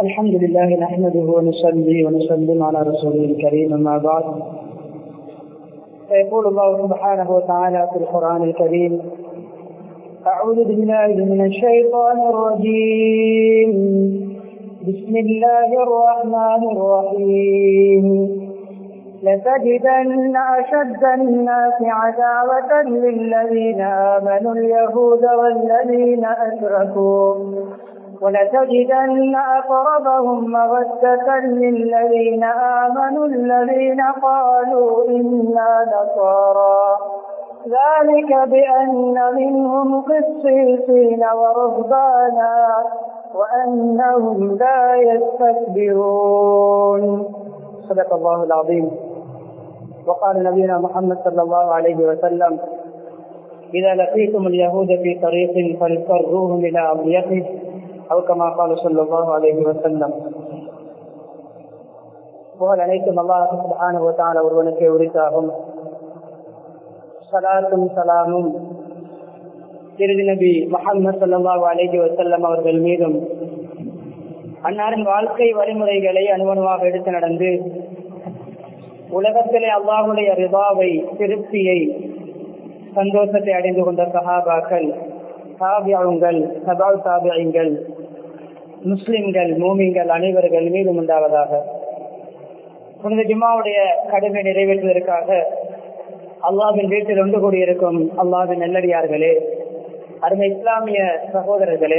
الحمد لله نحمده ونصلي ونسلم على رسوله الكريم أما بعد فيقول الله سبحانه وتعالى في القرآن الكريم أعوذ بالله من الشيطان الرجيم بسم الله الرحمن الرحيم لتجدن أشد الناس عداوة للذين آمنوا اليهود والذين أشركوا ولتجدن أقربهم مودة للذين آمنوا الذين قالوا إنا نصارى ذلك بأن منهم قسيسين ورهبانا وأنهم لا يستكبرون صدق الله العظيم وقال نبينا محمد صلى الله عليه وسلم إذا لقيتم اليهود في طريق فاضطروهم إلى أضيقه أو كما قال صلى الله عليه وسلم புகழ் அனைத்தும் அல்லாஹ் சுப்ஹானஹு வ தஆலா ஒருவனுக்கே உரித்தாகும் சலாத்தும் சலாமும் திருதி நபி முஹம்மது ஸல்லல்லாஹு அலைஹி வஸல்லம் அவர்கள் மீதும் அன்னாரின் வாழ்க்கை வழிமுறைகளை அனுமணமாக எடுத்து நடந்து உலகத்திலே அல்லாஹுடைய ரிபாவை திருப்தியை சந்தோஷத்தை அடைந்து கொண்ட சஹாபாக்கள் தாபியாவுங்கள் சபா தாபியங்கள் முஸ்லிம்கள் மூமிங்கள் அனைவர்கள் மீதும் உண்டாவதாக புனித ஜுமாவுடைய கடமை நிறைவேற்றுவதற்காக அல்லாவின் வீட்டில் ஒன்று கூடியிருக்கும் அல்லாவின் நெல்லடியார்களே அருமை இஸ்லாமிய சகோதரர்களே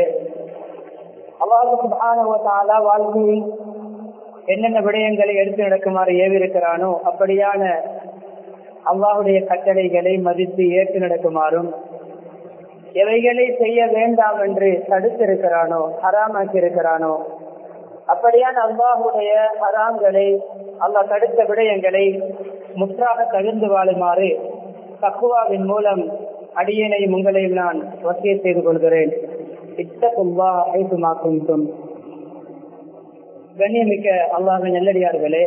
அல்லாஹு வாழ்க்கையில் என்னென்ன விடயங்களை எடுத்து நடக்குமாறு ஏவிருக்கிறானோ அப்படியான அல்லாஹுடைய கட்டளைகளை மதித்து ஏற்று நடக்குமாறும் எவைகளை செய்ய வேண்டாம் என்று தடுத்திருக்கிறானோ ஹராமாக்கி இருக்கிறானோ அப்படியான அல்லாஹுடைய ஹராம்களை அல்லாஹ் தடுத்த விடயங்களை முற்றாக தகுந்து வாழுமாறு தக்குவாவின் மூலம் அடியனையும் உங்களையும் நான் வசிய செய்து கொள்கிறேன் இத்தகுல்லா ஐசுமாக்கும் கண்ணியமிக்க அல்லாஹின் நெல்லடியார்களே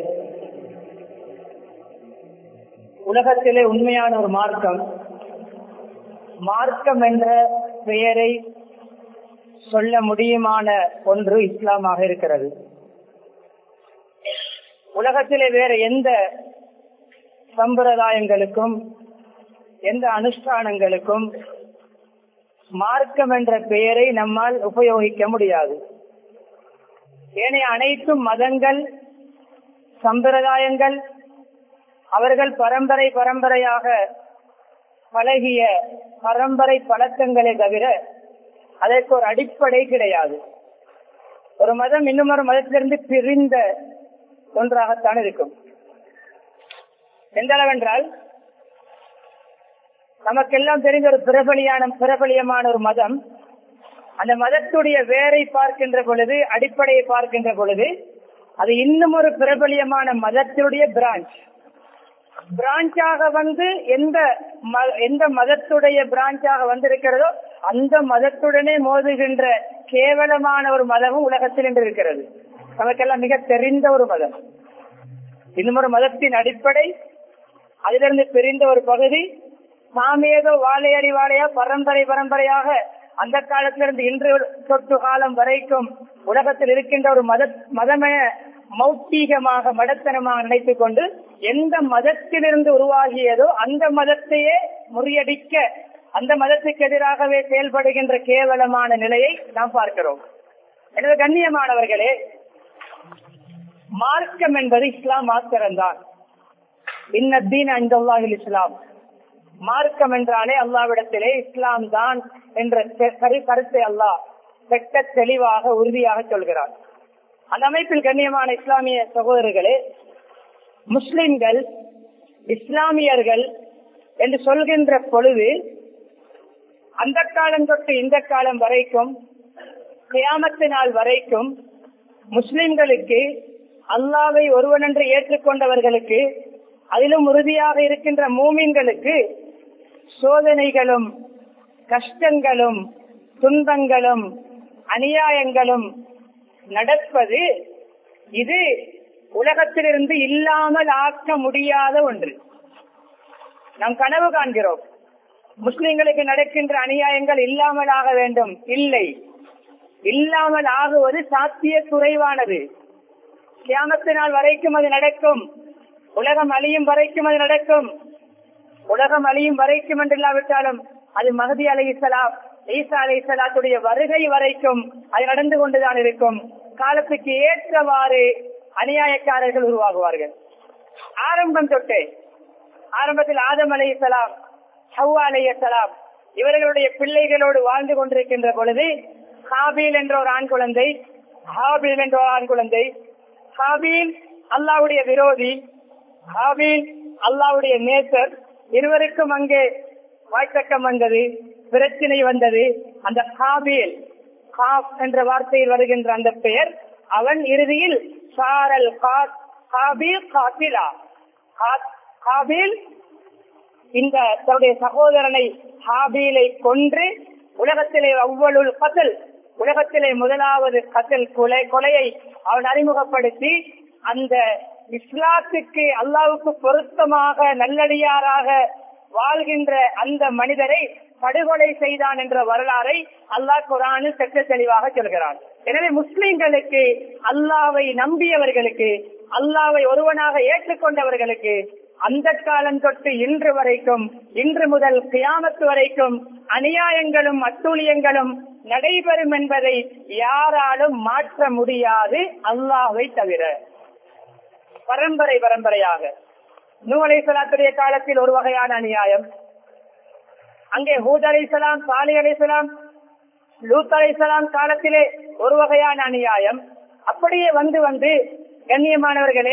உலகத்திலே உண்மையான ஒரு மார்க்கம் மார்க்கம் என்ற பெயரை சொல்ல முடியுமான ஒன்று இஸ்லாமாக இருக்கிறது உலகத்திலே வேற எந்த சம்பிரதாயங்களுக்கும் எந்த அனுஷ்டானங்களுக்கும் மார்க்கம் என்ற பெயரை நம்மால் உபயோகிக்க முடியாது ஏனைய அனைத்தும் மதங்கள் சம்பிரதாயங்கள் அவர்கள் பரம்பரை பரம்பரையாக பழகிய பரம்பரை பழக்கங்களே தவிர அதற்கு ஒரு அடிப்படை கிடையாது ஒரு மதம் இன்னும் ஒரு மதத்திலிருந்து பிரிந்த ஒன்றாகத்தான் இருக்கும் எந்த அளவென்றால் நமக்கெல்லாம் தெரிந்த ஒரு பிரபலியான பிரபலியமான ஒரு மதம் அந்த மதத்துடைய வேரை பார்க்கின்ற பொழுது அடிப்படையை பார்க்கின்ற பொழுது அது இன்னும் ஒரு பிரபலியமான மதத்துடைய பிரான்ச் பிரான்ச்சாக வந்து எந்த எந்த மதத்துடைய பிரான்ச்சாக வந்திருக்கிறதோ அந்த மதத்துடனே மோதுகின்ற கேவலமான ஒரு மதமும் உலகத்தில் என்று இருக்கிறது நமக்கெல்லாம் மிக தெரிந்த ஒரு மதம் இன்னும் ஒரு மதத்தின் அடிப்படை அதிலிருந்து பிரிந்த ஒரு பகுதி சாமியதோ வாழையடி வாழையா பரம்பரை பரம்பரையாக அந்த காலத்திலிருந்து இன்று தொட்டு காலம் வரைக்கும் உலகத்தில் இருக்கின்ற ஒரு மத மதமென மௌத்தீகமாக மடத்தனமாக நினைத்துக் கொண்டு எந்த மதத்திலிருந்து உருவாகியதோ அந்த மதத்தையே முறியடிக்க அந்த மதத்துக்கு எதிராகவே செயல்படுகின்ற கேவலமான நிலையை நாம் பார்க்கிறோம் எனவே கண்ணியமானவர்களே மார்க்கம் என்பது இஸ்லாம் மாத்திரம்தான் இன்னத்தீன் அந்தல்லாஹில் இஸ்லாம் மார்க்கம் என்றாலே அல்லாவிடத்திலே இஸ்லாம் தான் என்ற கருத்தை அல்லாஹ் வெட்ட தெளிவாக உறுதியாக சொல்கிறார் அந்த அமைப்பில் கண்ணியமான இஸ்லாமிய சகோதரர்களே முஸ்லிம்கள் இஸ்லாமியர்கள் என்று சொல்கின்ற பொழுது அந்த காலம் தொட்டு இந்த காலம் வரைக்கும் கியாமத்து நாள் வரைக்கும் முஸ்லிம்களுக்கு அல்லாவை ஒருவனென்று ஏற்றுக்கொண்டவர்களுக்கு அதிலும் உறுதியாக இருக்கின்ற மூமின்களுக்கு சோதனைகளும் கஷ்டங்களும் துன்பங்களும் அநியாயங்களும் நடப்பது இது உலகத்திலிருந்து இல்லாமல் ஆக்க முடியாத ஒன்று நாம் கனவு காண்கிறோம் முஸ்லிம்களுக்கு நடக்கின்ற அநியாயங்கள் இல்லாமல் ஆக வேண்டும் இல்லை இல்லாமல் ஆகுவது சாத்திய குறைவானது கியாமத்து நாள் வரைக்கும் அது நடக்கும் உலகம் அழியும் வரைக்கும் அது நடக்கும் உலகம் அழியும் வரைக்கும் என்றில்லாவிட்டாலும் அது மகதி அலை இஸ்லாம் ஈசா அலை இஸ்லாத்துடைய வருகை வரைக்கும் அது நடந்து கொண்டுதான் இருக்கும் காலத்துக்கு ஏற்றவாறு அநியாயக்காரர்கள் உருவாகுவார்கள் ஆரம்பம் தொட்டு ஆரம்பத்தில் ஆதம் அலை இஸ்லாம் ஹவ்வா அலை இஸ்லாம் இவர்களுடைய பிள்ளைகளோடு வாழ்ந்து கொண்டிருக்கின்ற பொழுது ஹாபீல் என்ற ஒரு ஆண் குழந்தை ஹாபீல் என்ற ஒரு ஆண் குழந்தை ஹாபீல் அல்லாவுடைய விரோதி ஹாபீல் அல்லாவுடைய நேசர் இருவருக்கும் அங்கே வாய்த்தக்கம் வந்தது பிரச்சனை வந்தது அந்த ஹாபீல் ஹாப் என்ற வார்த்தையில் வருகின்ற அந்த பெயர் அவன் இறுதியில் சாரல் ஹாபீல் காத்திலா ஹாபீல் இந்த தன்னுடைய சகோதரனை ஹாபீலை கொன்று உலகத்திலே அவ்வளுள் கத்தல் உலகத்திலே முதலாவது கத்தல் கொலை கொலையை அவன் அறிமுகப்படுத்தி அந்த இஸ்லாத்துக்கு அல்லாவுக்கு பொருத்தமாக நல்லடியாராக வாழ்கின்ற அந்த மனிதரை படுகொலை செய்தான் என்ற வரலாறை அல்லாஹ் குரானில் சட்ட தெளிவாக சொல்கிறான் எனவே முஸ்லிம்களுக்கு அல்லாவை நம்பியவர்களுக்கு அல்லாவை ஒருவனாக ஏற்றுக்கொண்டவர்களுக்கு அந்த காலம் தொட்டு இன்று வரைக்கும் இன்று முதல் கியாமத்து வரைக்கும் அநியாயங்களும் அட்டூழியங்களும் நடைபெறும் என்பதை யாராலும் மாற்ற முடியாது அல்லாவை தவிர பரம்பரை பரம்பரையாக நூலை சலாத்துடைய காலத்தில் ஒரு வகையான அநியாயம் அங்கே ஹூத் அலிசலாம் சாலி அலிசலாம் லூத் அலிசலாம் காலத்திலே ஒரு வகையான அநியாயம் அப்படியே வந்து வந்து கண்ணியமானவர்களே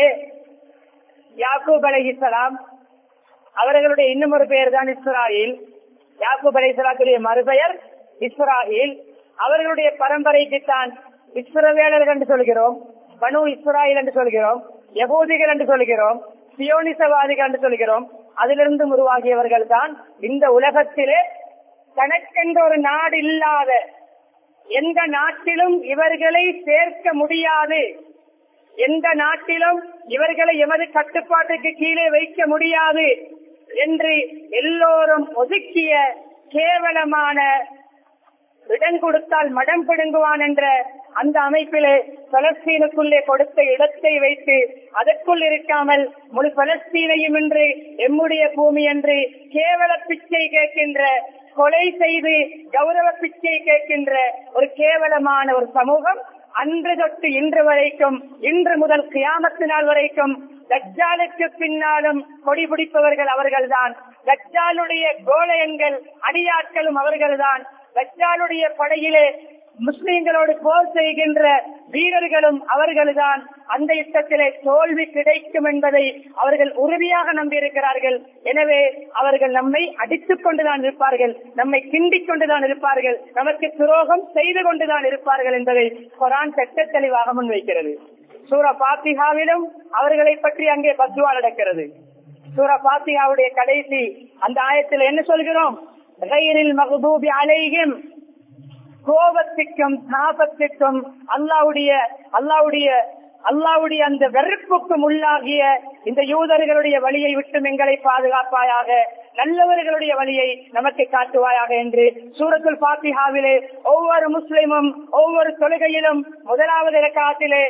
யாக்கூப் அலிசலாம் அவர்களுடைய இன்னும் ஒரு பெயர் தான் இஸ்ராயில் யாக்கூப் அலிசலாத்துடைய மறுபெயர் இஸ்ராயில் அவர்களுடைய பரம்பரைக்கு தான் இஸ்ரவேலர்கள் என்று சொல்கிறோம் பனு இஸ்ராயில் என்று சொல்கிறோம் யகூதிகள் என்று சொல்கிறோம் சியோனிசவாதிகள் என்று சொல்கிறோம் அதிலிருந்து உருவாகியவர்கள் தான் இந்த உலகத்திலே தனக்கென்ற ஒரு நாடு இல்லாத எந்த நாட்டிலும் இவர்களை சேர்க்க முடியாது எந்த நாட்டிலும் இவர்களை எமது கட்டுப்பாட்டுக்கு கீழே வைக்க முடியாது என்று எல்லோரும் ஒதுக்கிய கேவலமான இடம் கொடுத்தால் மடம் பிடுங்குவான் என்ற அந்த அமைப்பிலே பலஸ்தீனுக்குள்ளே கொடுத்த இடத்தை வைத்து அதற்குள் இருக்காமல் முழு பலஸ்தீனையும் என்று எம்முடைய பூமி என்று கேவல பிச்சை கேட்கின்ற கொலை செய்து கௌரவ பிச்சை கேட்கின்ற ஒரு கேவலமான ஒரு சமூகம் அன்று தொட்டு இன்று வரைக்கும் இன்று முதல் கியாமத்து நாள் வரைக்கும் தஜ்ஜாலுக்கு பின்னாலும் கொடி பிடிப்பவர்கள் அவர்கள்தான் தஜ்ஜாலுடைய கோலயன்கள் அடியாட்களும் அவர்கள்தான் தஜ்ஜாலுடைய படையிலே முஸ்லிம்களோடு போர் செய்கின்ற வீரர்களும் அவர்கள்தான் அந்த யுத்தத்திலே தோல்வி கிடைக்கும் என்பதை அவர்கள் உறுதியாக நம்பியிருக்கிறார்கள் எனவே அவர்கள் நம்மை அடித்துக் கொண்டுதான் இருப்பார்கள் நம்மை கிண்டிக் கொண்டுதான் இருப்பார்கள் நமக்கு துரோகம் செய்து கொண்டுதான் இருப்பார்கள் என்பதை குரான் சட்ட தெளிவாக முன்வைக்கிறது சூர பாத்திகாவிலும் அவர்களை பற்றி அங்கே பத்துவா நடக்கிறது சூர பாத்திகாவுடைய கடைசி அந்த ஆயத்தில் என்ன சொல்கிறோம் மகதூபி அலைகும் கோபத்திற்கும் தாபத்திற்கும் அல்லாவுடைய அல்லாவுடைய அல்லாவுடைய அந்த வெறுப்புக்கும் உள்ளாகிய இந்த யூதர்களுடைய வழியை விட்டு எங்களை பாதுகாப்பாயாக நல்லவர்களுடைய வழியை நமக்கு காட்டுவாயாக என்று சூரத்துல் பாத்திஹாவிலே ஒவ்வொரு முஸ்லிமும் ஒவ்வொரு தொழுகையிலும் முதலாவது காட்டிலே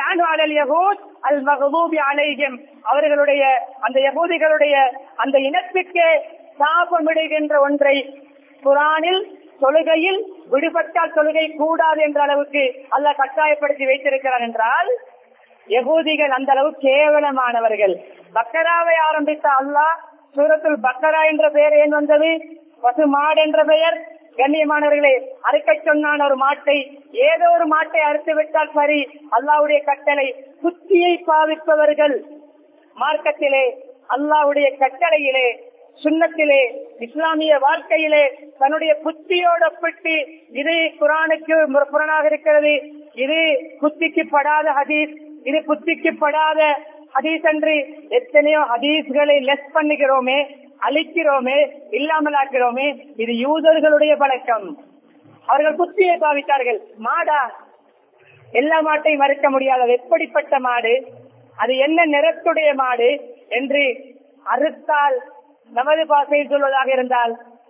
அல் மகபூபி அலைகும் அவர்களுடைய அந்த யகூதிகளுடைய அந்த இனத்துக்கு சாபமிடுகின்ற ஒன்றை குரானில் தொழுகையில் விடுபட்டால் தொழுகை கூடாது என்ற அளவுக்கு அல்ல கட்டாயப்படுத்தி வைத்திருக்கிறார் என்றால் யகூதிகள் அந்த அளவு கேவலமானவர்கள் பக்கராவை ஆரம்பித்த அல்லாஹ் சூரத்துல் பக்கரா என்ற பெயர் ஏன் வந்தது பசு மாடு என்ற பெயர் கண்ணியமானவர்களே அறுக்க சொன்னான் ஒரு மாட்டை ஏதோ ஒரு மாட்டை அறுத்து விட்டால் சரி அல்லாவுடைய கட்டளை புத்தியை பாவிப்பவர்கள் மார்க்கத்திலே அல்லாவுடைய கட்டளையிலே சுண்ணத்திலே இஸ்லாமிய வாழ்க்கையிலே தன்னுடைய புத்தியோடு ஒப்பிட்டு இது குரானுக்கு புறனாக இருக்கிறது இது புத்திக்கு படாத ஹதீஸ் இது புத்திக்கு படாத ஹதீஸ் என்று எத்தனையோ ஹதீஸ்களை லெஸ் பண்ணுகிறோமே அழிக்கிறோமே இல்லாமலாக்கிறோமே இது யூதர்களுடைய பழக்கம் அவர்கள் புத்தியை பாவித்தார்கள் மாடா எல்லா மாட்டையும் மறுக்க முடியாதது எப்படிப்பட்ட மாடு அது என்ன நிறத்துடைய மாடு என்று அறுத்தால் நமது பாசையில் சொல்வதாக இருந்தால்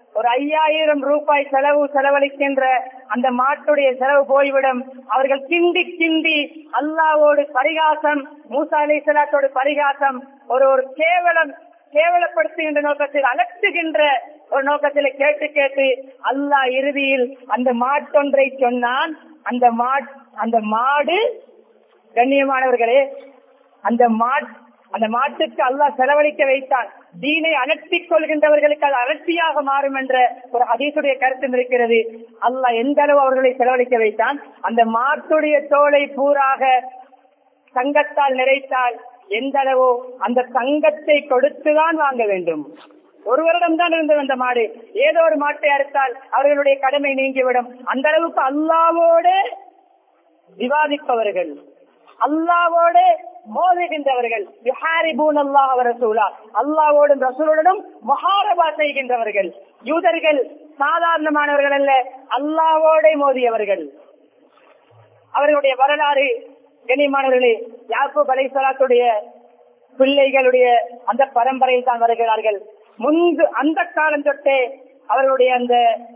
ஒரு ஐயாயிரம் ரூபாய் செலவு செலவழிக்கின்ற அந்த மாட்டுடைய செலவு போய்விடும் அவர்கள் கிண்டி கிண்டி அல்லாவோடு பரிகாசம் மூசா அலி சலாத்தோடு பரிகாசம் ஒரு ஒரு கேவலம் கேவலப்படுத்துகின்ற நோக்கத்தில் அலட்டுகின்ற ஒரு நோக்கத்தில் கேட்டு கேட்டு அல்லாஹ் இறுதியில் அந்த மாட்டொன்றை சொன்னான் அந்த மா அந்த மாடு கண்ணியமானவர்களே அந்த மா அந்த மாட்டுக்கு அல்லாஹ் செலவழிக்க வைத்தான் தீனை அலட்டிக் கொள்கின்றவர்களுக்கு அது அலட்சியாக மாறும் என்ற ஒரு அதீசுடைய கருத்தும் இருக்கிறது அல்லாஹ் எந்த அளவு அவர்களை செலவழிக்க வைத்தான் அந்த மாட்டுடைய தோலை பூராக தங்கத்தால் நிறைத்தால் எந்த அளவோ அந்த தங்கத்தை கொடுத்துதான் வாங்க வேண்டும் ஒரு வருடம் தான் இருந்தது அந்த மாடு ஏதோ ஒரு மாட்டை அறுத்தால் அவர்களுடைய கடமை நீங்கிவிடும் அந்த அளவுக்கு அல்லாவோடு விவாதிப்பவர்கள் அல்லாவோடு மோதுகின்றவர்கள் யுஹாரிபூன் அல்லாஹ் ரசூலா அல்லாவோடும் ரசூலுடனும் மகாரபா செய்கின்றவர்கள் யூதர்கள் சாதாரணமானவர்கள் அல்ல அல்லாவோட மோதியவர்கள் அவர்களுடைய வரலாறு கனிமானவர்களே யாக்கூப் அலைசலாத்துடைய பிள்ளைகளுடைய அந்த பரம்பரையில் தான் வருகிறார்கள் முன்பு அந்த காலம் தொட்டே அவர்களுடைய அந்த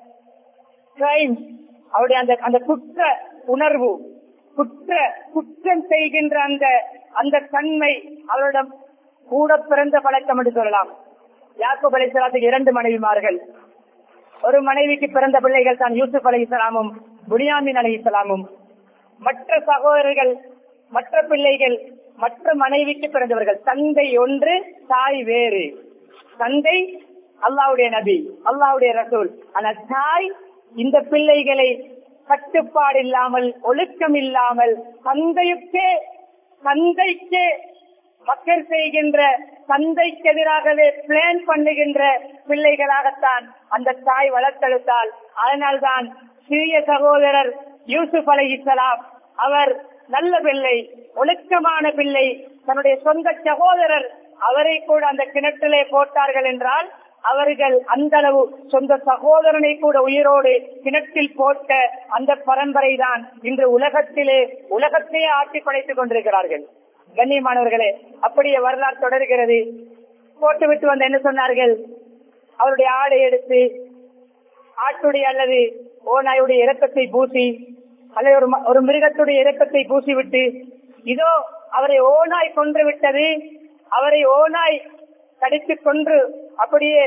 crime, அவருடைய அந்த அந்த குற்ற உணர்வு குற்ற குற்றம் செய்கின்ற அந்த அந்த தன்மை அவரிடம் கூட பிறந்த பழக்கம் என்று சொல்லலாம் யாக்கூப் அலைசலாத்துக்கு இரண்டு மனைவிமார்கள் ஒரு மனைவிக்கு பிறந்த பிள்ளைகள் தான் யூசுப் அலி இஸ்லாமும் புனியாமின் அலி இஸ்லாமும் மற்ற சகோதரர்கள் மற்ற பிள்ளைகள் மற்ற மனைவிக்கு பிறந்தவர்கள் தந்தை ஒன்று தாய் வேறு தந்தை அல்லாவுடைய நபி அல்லாவுடைய ரசூல் ஆனால் தாய் இந்த பிள்ளைகளை கட்டுப்பாடு இல்லாமல் ஒழுக்கம் இல்லாமல் தந்தைக்கே தந்தைக்கே மக்கள் செய்கின்ற தந்தைக்கு எதிராகவே பிளான் பண்ணுகின்ற பிள்ளைகளாகத்தான் அந்த தாய் வளர்த்தெடுத்தால் அதனால்தான் சிறிய சகோதரர் யூசுப் அலை இஸ்லாம் அவர் நல்ல பிள்ளை ஒழுக்கமான பிள்ளை தன்னுடைய சொந்த சகோதரர் அவரை கூட அந்த கிணற்றிலே போட்டார்கள் என்றால் அவர்கள் அந்த அளவு சொந்த சகோதரனை கூட உயிரோடு கிணற்றில் போட்ட அந்த பரம்பரை தான் இன்று உலகத்திலே உலகத்தையே ஆட்சி படைத்துக் கொண்டிருக்கிறார்கள் கண்ணியமானவர்களே அப்படியே வரலாறு தொடர்கிறது போட்டு விட்டு வந்து என்ன சொன்னார்கள் அவருடைய ஆடை எடுத்து ஆட்டுடைய அல்லது ஓநாயுடைய இரக்கத்தை பூசி அல்லது ஒரு ம- ஒரு மிருகத்துடைய இரக்கத்தை பூசிவிட்டு இதோ அவரை ஓநாய் கொன்று விட்டது அவரை ஓநாய் கடித்து கொன்று அப்படியே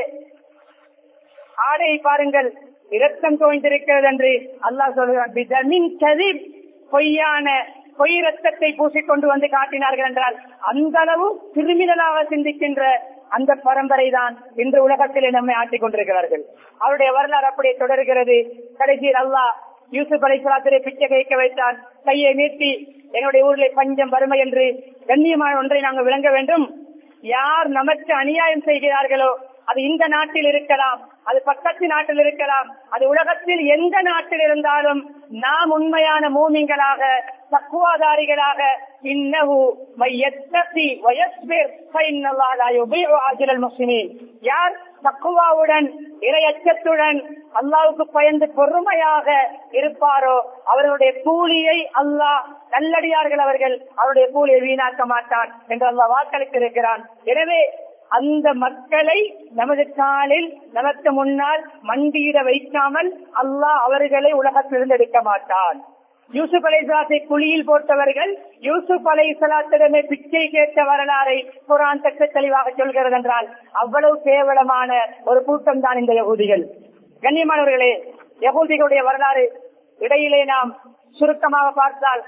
ஆடை பாருங்கள் இரத்தம் தோய்ந்திருக்கிறது என்று அல்லாஹ் சொல்கிறான் "பிதமின் கதிர்", பொய்யான பொய் ரத்தத்தை பூசிக்கொண்டு வந்து காட்டினார்கள் என்றால் அந்த அளவு கிரிமினலாக சிந்திக்கின்ற அந்த பரம்பரை தான் இன்று உலகத்திலே நம்மை ஆட்டிக் கொண்டிருக்கிறார்கள் அவருடைய வரலாறு அப்படியே தொடர்கிறது கடைசியில் அல்லாஹ் யூசுப் அலைசலாத்திரை பிச்சை கேட்க வைத்தான் கையை நீட்டி என்னுடைய ஊரில் பஞ்சம் வறுமை என்று கண்ணியமான ஒன்றை நாங்கள் விளங்க வேண்டும் யார் நமக்கு அநியாயம் செய்கிறார்களோ அது இந்த நாட்டில் இருக்கலாம் அது பக்கத்து நாட்டில் இருக்கலாம் அது உலகத்தில் எந்த நாட்டில் இருந்தாலும் நாம் உண்மையான மூமிங்களாக தக்குவாதாரிகளாக இன்னஹு மையத்தகி வயஸ்பிர் ஃபைன்னல்லாஹ லா யுபீஉ அஜ்ரல் முஸ்லிமீன் யார் தக்குவாவுடன் இரையச்சத்துடன் அல்லாவுக்கு பயந்து பொறுமையாக இருப்பாரோ அவர்களுடைய கூலியை அல்லாஹ் நல்லடியார்கள் அவர்கள் அவருடைய கூலியை வீணாக்க மாட்டான் என்று அல்லாஹ் வாக்களித்திருக்கிறான் எனவே அந்த மக்களை நமது காலில் நமக்கு முன்னால் மண்டியிட வைக்காமல் அல்லாஹ் அவர்களை உலகத்திலிருந்து எடுக்க மாட்டான் யூசுப் அலை சலாத்தை குழியில் போட்டவர்கள் யூசுப் அலை சலாத்திடமே பிச்சை கேட்ட வரலாறை குரான் தக்க தெளிவாக சொல்கிறது என்றால் அவ்வளவு கேவலமான ஒரு கூட்டம் தான் இந்த யகூதிகள் கண்ணியமானவர்களே யகூதிகளுடைய வரலாறு இடையிலே நாம் சுருக்கமாக பார்த்தால்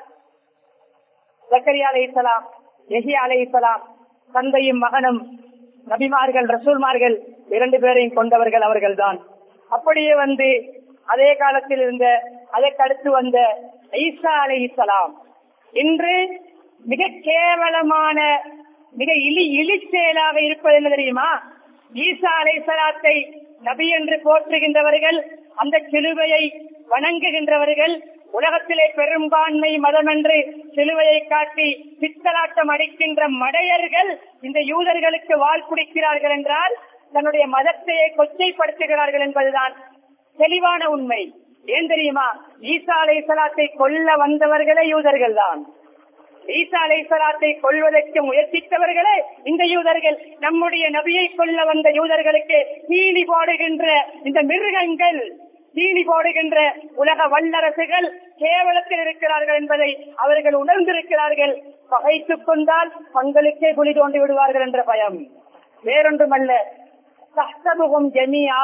ஜக்கரியா அலை இஸ்லாம் எஹியா அலை இஸ்லாம் தந்தையும் மகனும் நபிமார்கள் ரசூல்மார்கள் இரண்டு பேரையும் கொண்டவர்கள் அவர்கள்தான் அப்படியே வந்து அதே காலத்தில் இருந்த அதற்கடுத்து வந்த ஈசா அலை இஸ்லாம் இன்று மிக கேவலமான மிக இழி இழிச்செயலாக இருப்பது என்ன தெரியுமா ஈசா அலை சலாத்தை நபி என்று போற்றுகின்றவர்கள் அந்த சிலுவையை வணங்குகின்றவர்கள் உலகத்திலே பெரும்பான்மை மதம் என்று சிலுவையை காட்டி பித்தலாட்டம் அடிக்கின்ற மடையர்கள் இந்த யூதர்களுக்கு வாழ் குடிக்கிறார்கள் என்றால் தன்னுடைய மதத்தையே கொச்சைப்படுத்துகிறார்கள் என்பதுதான் தெளிவான உண்மை ஏன் தெரியுமா ஈசா அலை சலாத்தை கொல்ல வந்தவர்களே யூதர்கள் தான் ஈசா அலைசலாத்தை கொள்வதற்கு முயற்சித்தவர்களே இந்த யூதர்கள் நம்முடைய நபியை கொல்ல வந்த யூதர்களுக்கு தீனி போடுகின்ற இந்த மிருகங்கள் தீனி போடுகின்ற உலக வல்லரசுகள் கேவலத்தில் இருக்கிறார்கள் என்பதை அவர்கள் உணர்ந்திருக்கிறார்கள் பகைத்துக் கொண்டால் தங்களுக்கே குழி தோண்டி விடுவார்கள் என்ற பயம் வேறொன்றுமல்ல சஹ்சபுகும் ஜெமியா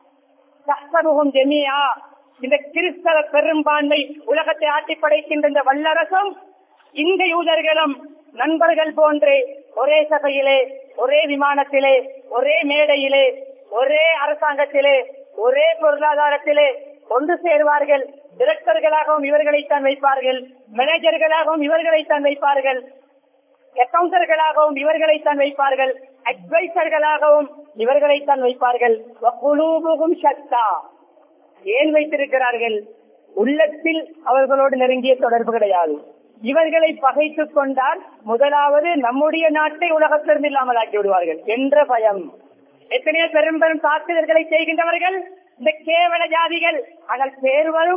சஹ்சபுகும் ஜெமியா இந்த கிறிஸ்தவ பெரும்பான்மை உலகத்தை ஆட்டி படைக்கின்ற இந்த வல்லரசும் இந்த யூதர்களும் நண்பர்கள் போன்று ஒரே சபையிலே ஒரே விமானத்திலே ஒரே மேடையிலே ஒரே அரசாங்கத்திலே ஒரே பொருளாதாரத்திலே ஒன்று சேருவார்கள் டிரெக்டர்களாகவும் இவர்களைத்தான் வைப்பார்கள் மேனேஜர்களாகவும் இவர்களைத்தான் வைப்பார்கள் அக்கவுண்டர்களாகவும் இவர்களைத்தான் வைப்பார்கள் அட்வைசர்களாகவும் இவர்களைத்தான் வைப்பார்கள் வகுலூபுகும் சத்தா ஏன் வைத்திருக்கிறார்கள் உள்ளத்தில் அவர்களோடு நெருங்கிய தொடர்பு கிடையாது இவர்களை பகைத்துக் கொண்டால் முதலாவது நம்முடைய நாட்டை உலகத்திலிருந்து இல்லாமல் ஆக்கி விடுவார்கள் என்ற பயம் எத்தனையோ பெரும் பெரும் தாக்குதல்களை செய்கின்றவர்கள் இந்த கேவல ஜாதிகள் ஆனால் பேர் வரும்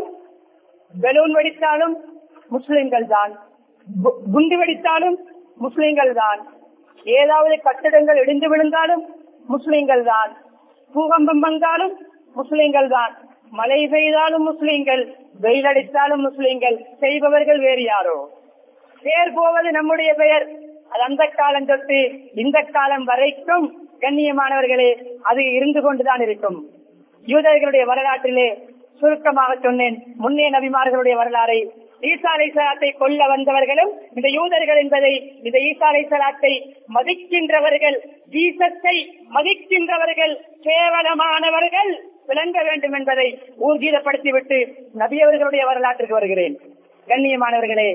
பெலூன் வெடித்தாலும் முஸ்லிம்கள் தான் கு- குண்டு வெடித்தாலும் முஸ்லிம்கள் தான் ஏதாவது கட்டிடங்கள் இடிந்து விழுந்தாலும் முஸ்லிம்கள் தான் பூகம்பம் வந்தாலும் முஸ்லிம்கள் தான் மழை பெய்தாலும் முஸ்லிம்கள் வெயில் அடித்தாலும் முஸ்லிம்கள் செய்பவர்கள் வேறு யாரோ பேர் போவது நம்முடைய பெயர் அது அந்த காலம் தொட்டு இந்த காலம் வரைக்கும் கண்ணியமானவர்களே அது இருந்து கொண்டுதான் இருக்கும் யூதர்களுடைய வரலாற்றிலே சுருக்கமாக சொன்னேன் முன்னே நபிமார்களுடைய வரலாறை ஈசா அலைசலாத்தை கொல்ல வந்தவர்களும் இந்த யூதர்கள் என்பதை இந்த ஈசா அலைசலாத்தை மதிக்கின்றவர்கள் ஜீசத்தை மதிக்கின்றவர்கள் கேவலமானவர்கள் விளங்க வேண்டும் என்பதை ஊர்ஜிதப்படுத்திவிட்டு நபியவர்களுடைய வரலாற்றுக்கு வருகிறேன் கண்ணியமானவர்களே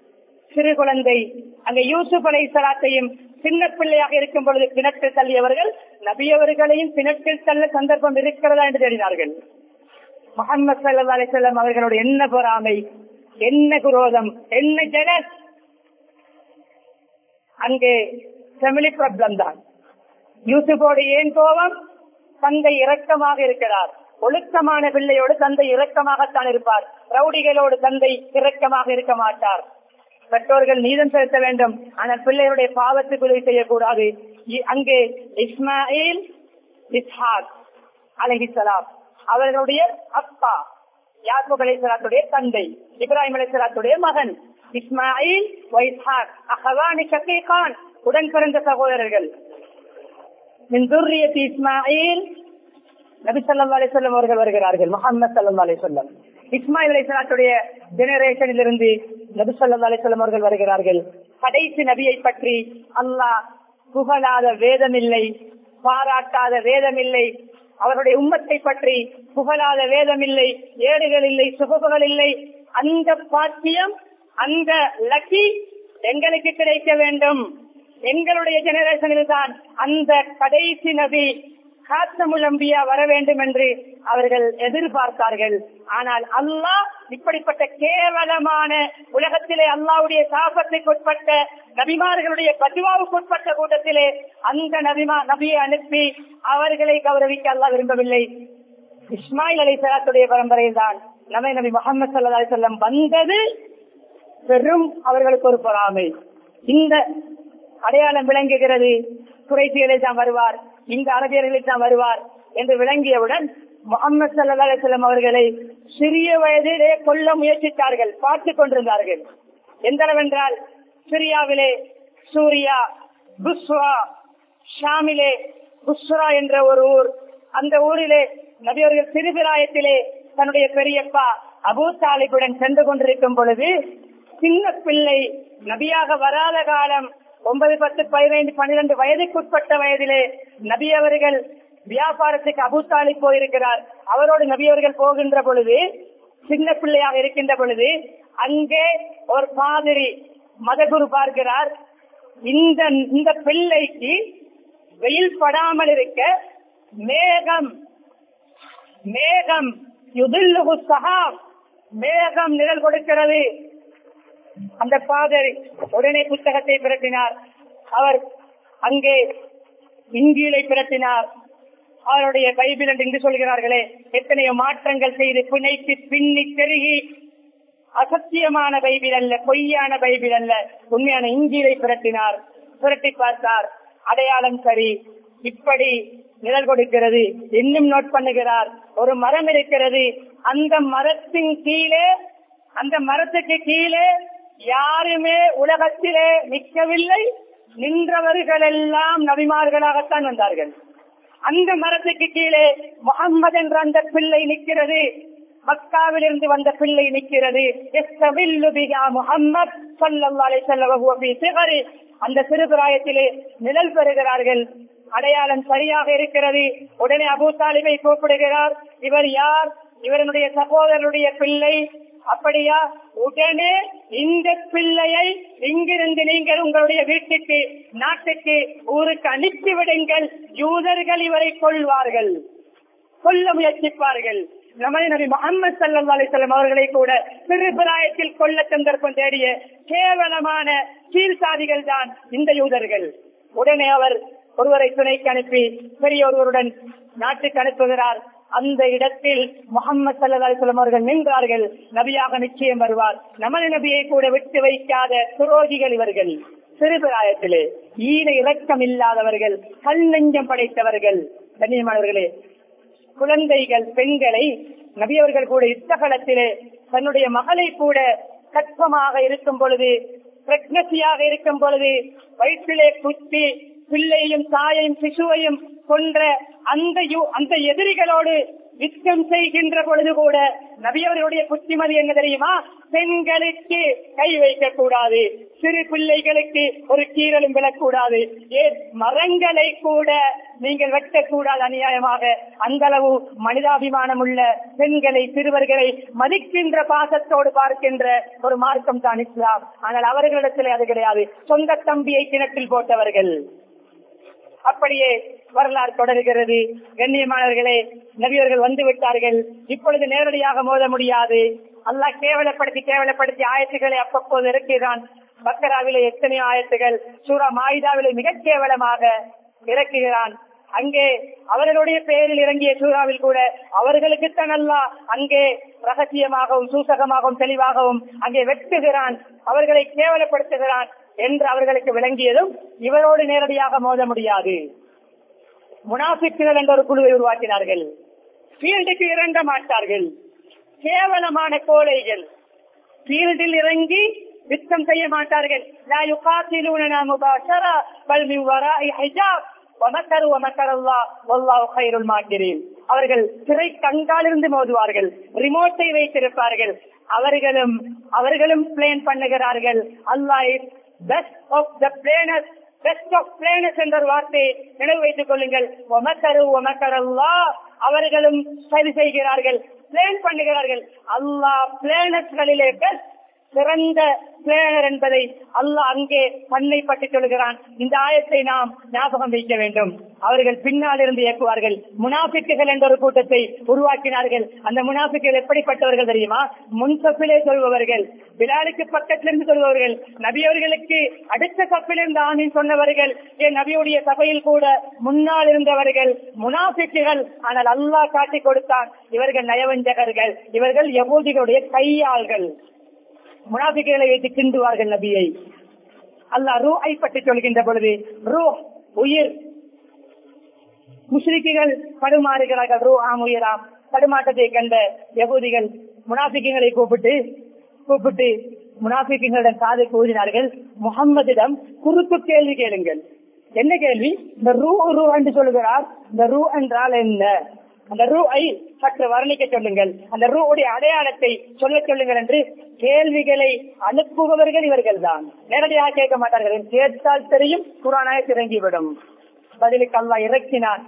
சிறு குழந்தை அங்க யூசுப் அலை சலாத்தையும் சின்ன பிள்ளையாக இருக்கும் பொழுது கிணற்றில் தள்ளியவர்கள் நபியவர்களையும் கிணற்றில் தள்ள சந்தர்ப்பம் இருக்கிறதா என்று தேடினார்கள் முகமது சல்லா அலிசல்லாம் அவர்களுடைய என்ன பொறாமை என்ன குரோதம் என்ன ஜெலஸ் அங்கே ஃபெமிலி ப்ராப்ளம் தான் யூசுஃபோடு ஏன் கோபம் தந்தை இரக்கமாக இருக்கிறார் ஒழுக்கமான பிள்ளையோடு தந்தை இரக்கமாகத்தான் இருப்பார் ரவுடிகளோடு தந்தை இரக்கமாக இருக்க மாட்டார் பெற்றோர்கள் நீதம் செலுத்த வேண்டும் ஆனால் பிள்ளைகளுடைய பாவத்துக்கு உதவி செய்யக்கூடாது இ- அங்கே இஸ்மாயில் இஸ்ஹாக் அலஹிசலாம் அவர்களுடைய அப்பா யாக்கூப் அலைசலாத்துடைய தந்தை இப்ராஹிம் அலைசலாத்துடைய மகன் இஸ்மாயில் வைஸ்ஹாக் அஹவானி ஷகீகான் உடன் பிறந்த சகோதரர்கள் மின் துர்ரியத் இஸ்மாயில் நபி ஸல்லல்லாஹு அலைஹி வஸல்லம் அவர்கள் வருகிறார்கள் முஹம்மது ஸல்லல்லாஹு அலைஹி வஸல்லம் இஸ்மாயில் அலைஹிஸ்ஸலாத்துடைய ஜெனரேஷனில் இருந்து நபி ஸல்லல்லாஹு அலைஹி வஸல்லம் அவர்கள் வருகிறார்கள் கடைசி நபியை பற்றி அல்லாஹ் புகழாத வேதமில்லை பாராட்டாத வேதமில்லை அவருடைய உம்மத்தை பற்றி புகழாத வேதமில்லை ஏடுகள் இல்லை சுகபுகள் இல்லை அந்த பாக்கியம் அந்த லக்கி எங்களுக்கு கிடைக்க வேண்டும் எங்களுடைய ஜெனரேஷனில் தான் அந்த கடைசி நபி காத்தமுல் அம்பியா வர வேண்டும் என்று அவர்கள் எதிர்பார்த்தார்கள் ஆனால் அல்லாஹ் இப்படிப்பட்ட கேவலமான உலகத்திலே அல்லாவுடைய சாபத்துக்கு உட்பட்ட நபிமார்களுடைய பதுவாவுக்கு உட்பட்ட கூட்டத்திலே அந்த நபிமா நபியை அனுப்பி அவர்களை கௌரவிக்க அல்லாஹ் விரும்பவில்லை இஸ்மாயில் அலி சலாத்துடைய பரம்பரையில் தான் நபி நபி முகமது சல்லா செல்லம் வந்தது பெரும் அவர்களுக்கு ஒரு பொறாமை இந்த அடையாளம் விளங்குகிறது குறைசிகளில் தான் வருவார் இந்த அரபியர்களில் தான் வருவார் என்று விளங்கியவுடன் முகமது சல்லா அலிஸ்லாம் அவர்களை சிறிய வயதிலே கொல்ல முயற்சித்தார்கள் பார்த்துக் கொண்டிருந்தார்கள் எந்த அளவென்றால் சிரியாவிலே சூரியா புஸ்வா ஷாமிலே புஸ்ரா என்ற ஒரு ஊர் அந்த ஊரிலே நபியவர்கள் சிறுபிராயத்திலே தன்னுடைய பெரியப்பா அபூ தாலிபுடன் சென்று கொண்டிருக்கும் பொழுது சின்ன பிள்ளை நபியாக வராத காலம் ஒன்பது பத்து பதினைந்து பன்னிரண்டு வயதுக்குட்பட்ட வயதிலே நபி அவர்கள் வியாபாரத்துக்கு அபூத்தாலி போயிருக்கிறார் அவரோடு நபி அவர்கள் போகின்ற பொழுது சின்ன பிள்ளையாக இருக்கின்ற பொழுது அங்கே ஒரு மாதிரி மதகுரு பார்க்கிறார் இந்த இந்த பிள்ளைக்கு வெயில் படாமல் இருக்க மேகம் மேகம் யுதில்லுகு சஹாப் மேகம் நிழல் கொடுக்கிறது அந்த பாதர் உடனே புத்தகத்தை பிரட்டினார் அவர் அங்கே இங்கிலை பிரட்டினார் அவருடைய பைபிள் என்று இங்கு சொல்கிறார்களே எத்தனையோ மாற்றங்கள் செய்து பிணைத்து பின்னி பெருகி அசத்தியமான பைபிள் அல்ல பொய்யான பைபிள் அல்ல உண்மையான இஞ்சிலை புரட்டினார் புரட்டி பார்த்தார் அடையாளம் சரி இப்படி நிழல் கொடுக்கிறது இன்னும் நோட் பண்ணுகிறார் ஒரு மரம் இருக்கிறது அந்த மரத்தின் கீழே அந்த மரத்துக்கு கீழே யாருமே உலகத்திலே நிற்கவில்லை நின்றவர்கள் எல்லாம் நபிமார்களாகத்தான் வந்தார்கள் அந்த மரத்துக்கு கீழே முகம்மது என்ற அந்த பிள்ளை நிற்கிறது மக்காவில் இருந்து வந்த பிள்ளை நிற்கிறது முகம்மது அந்த சிறுபிராயத்திலே நிழல் பெறுகிறார்கள் அடையாளம் சரியாக இருக்கிறது உடனே அபூ தாலிபை கூப்பிடுகிறார் இவர் யார் இவருடைய சகோதரருடைய பிள்ளை அப்படியா உடனே இந்த பிள்ளையை இங்கிருந்து நீங்கள் உங்களுடைய வீட்டுக்கு நாட்டுக்கு ஊருக்கு அனுப்பி விடுங்கள் யூதர்கள் இவரை கொள்வார்கள் கொல்ல முயற்சிப்பார்கள் நமது நபி முகமது சல்லா அலிசல்லாம் அவர்களை கூட சிறுபிராயத்தில் கொல்ல சந்தர்ப்பம் தேடிய கேவலமான கீழ்சாதிகள் தான் இந்த யூதர்கள் உடனே அவர் ஒருவரை துணைக்கு அனுப்பி பெரிய ஒருவருடன் நாட்டுக்கு அனுப்புகிறார் அந்த இடத்தில் முகமது சல்லா அலிஸ்லாம் அவர்கள் நின்றார்கள் நபியாக நிச்சயம் வருவார் நமது நபியை கூட விட்டு வைக்காத துரோகிகள் இவர்கள் சிறுபிராயத்திலே ஈன இலக்கம் இல்லாதவர்கள் கல் நெஞ்சம் படைத்தவர்கள் கண்ணியமானவர்களே குழந்தைகள் பெண்களை நபியவர்கள் கூட யுத்தகலத்திலே தன்னுடைய மகளை கூட கற்பமாக இருக்கும் பொழுது பிரெக்னசியாக இருக்கும் பொழுது வயிற்றிலே குத்தி பிள்ளையும் தாயையும் சிசுவையும் கொன்ற அந்த அந்த எதிரிகளோடு யுத்தம் செய்கின்ற பொழுது கூட நபியவர்களுடைய புத்திமதி என்ன தெரியுமா பெண்களுக்கு கை வைக்க கூடாது சிறு பிள்ளைகளுக்கு ஒரு கீரலும் விழக்கூடாது ஏன் மரங்களை கூட நீங்கள் வெட்டக்கூடாது அநியாயமாக அந்த அளவு மனிதாபிமானம் உள்ள பெண்களை சிறுவர்களை மதிக்கின்ற பாசத்தோடு பார்க்கின்ற ஒரு மார்க்கம் தான் இஸ்லாம் ஆனால் அவர்களிடத்தில் அது கிடையாது சொந்த தம்பியை கிணற்றில் போட்டவர்கள் அப்படியே வரலாறு தொடர்கிறது கண்ணியமானவர்களே நபியர்கள் வந்து விட்டார்கள் இப்பொழுது நேரடியாக மோத முடியாது அல்லாஹ் கேவலப்படுத்தி கேவலப்படுத்தி ஆயத்துக்களை அப்பப்போது இறக்கிறான் பக்கராவிலே எத்தனையோ ஆயத்துகள் சூரா மாயுதாவிலே மிக கேவலமாக இறக்குகிறான் அங்கே அவர்களுடைய பெயரில் இறங்கிய சூறாவில் கூட அவர்களுக்குத்தான் அல்லா அங்கே ரகசியமாகவும் சூசகமாகவும் தெளிவாகவும் அங்கே வெட்டுகிறான் அவர்களை கேவலப்படுத்துகிறான் என்று அவர்களுக்கு விளங்கியதும் இவரோடு நேரடியாக மோத முடியாது முனாபிக்குகள் என்ற ஒரு குழுவை உருவாக்கினார்கள் ஃபீல்டுக்கு இறங்க மாட்டார்கள் கேவலமான கோழைகள் ஃபீல்டில் இறங்கி யுத்தம் செய்ய மாட்டார்கள் லா யுகாத்திலூனனா முபாஷரா பல் மின் வராஇ ஹிஜாப் ومكروا ومكر الله والله خير الماكرين அவர்கள் சிறை கண்காலிருந்து மோதுவார்கள் ரிமோட்டை வைத்திருப்பார்கள் அவர்களும் அவர்களும் பிளேன் பண்ணுகிறார்கள் Allah best of the planners best of planners என்ற வார்த்தையை நினைவு வைத்துக் கொள்ளுங்கள் ஒமக்கரு ஒமக்கரல்லா அவர்களும் சரி செய்கிறார்கள் பிளேன் பண்ணுகிறார்கள் அல்லாஹ் பிளேனஸ்களிலே பெஸ்ட் சிறந்த பிளேனர் என்பதை அல்லாஹ் அங்கே பண்ணை பற்றி சொல்கிறான் இந்த ஆயத்தை நாம் ஞாபகம் வைக்க வேண்டும் அவர்கள் பின்னால் இருந்து இயக்குவார்கள் முனாபிக்குகள் என்ற ஒரு கூட்டத்தை உருவாக்கினார்கள் அந்த முனாபிக்குகள் எப்படிப்பட்டவர்கள் தெரியுமா முன்சப்பிலே சொல்பவர்கள் பிலாலுக்கு பக்கத்திலிருந்து சொல்பவர்கள் நபியவர்களுக்கு அடுத்த சப்பிலிருந்து ஆணின் சொன்னவர்கள் என் நபியுடைய சபையில் கூட முன்னால் இருந்தவர்கள் முனாபிக்குகள் ஆனால் அல்லாஹ் காட்டி கொடுத்தான் இவர்கள் நயவஞ்சகர்கள் இவர்கள் யகூதிகளுடைய கையாள்கள் முனாபிகளை வைத்து கிண்டுவார்கள் நபியை அல்லாஹ் ரூஐ பற்றி சொல்கின்ற பொழுது ரூ உயிர் முஸ்லிக்குகள் படுமாறுகிறார்கள் ரூ ஆம் உயிராம் தடுமாட்டத்தை கண்ட யகூதிகள் முனாபிக்குகளை கூப்பிட்டு கூப்பிட்டு முனாபிக்குகளிடம் காதை கூறினார்கள் முகம்மதிடம் குறுக்கு கேள்வி கேளுங்கள் என்ன கேள்வி இந்த ரூ ரூ என்று சொல்லுகிறார் இந்த ரூ என்றால் என்ன அந்த ரூஐ சற்று வர்ணிக்க சொல்லுங்கள் அந்த ரூடைய அடையாளத்தை சொல்ல சொல்லுங்கள் என்று கேள்விகளை அனுப்புபவர்கள் இவர்கள் தான் நேரடியாக கேட்க மாட்டார்கள் கேட்டால் தெரியும் குரானாய திறங்கிவிடும் பதிலுக்கு அல்லா இறக்கினான்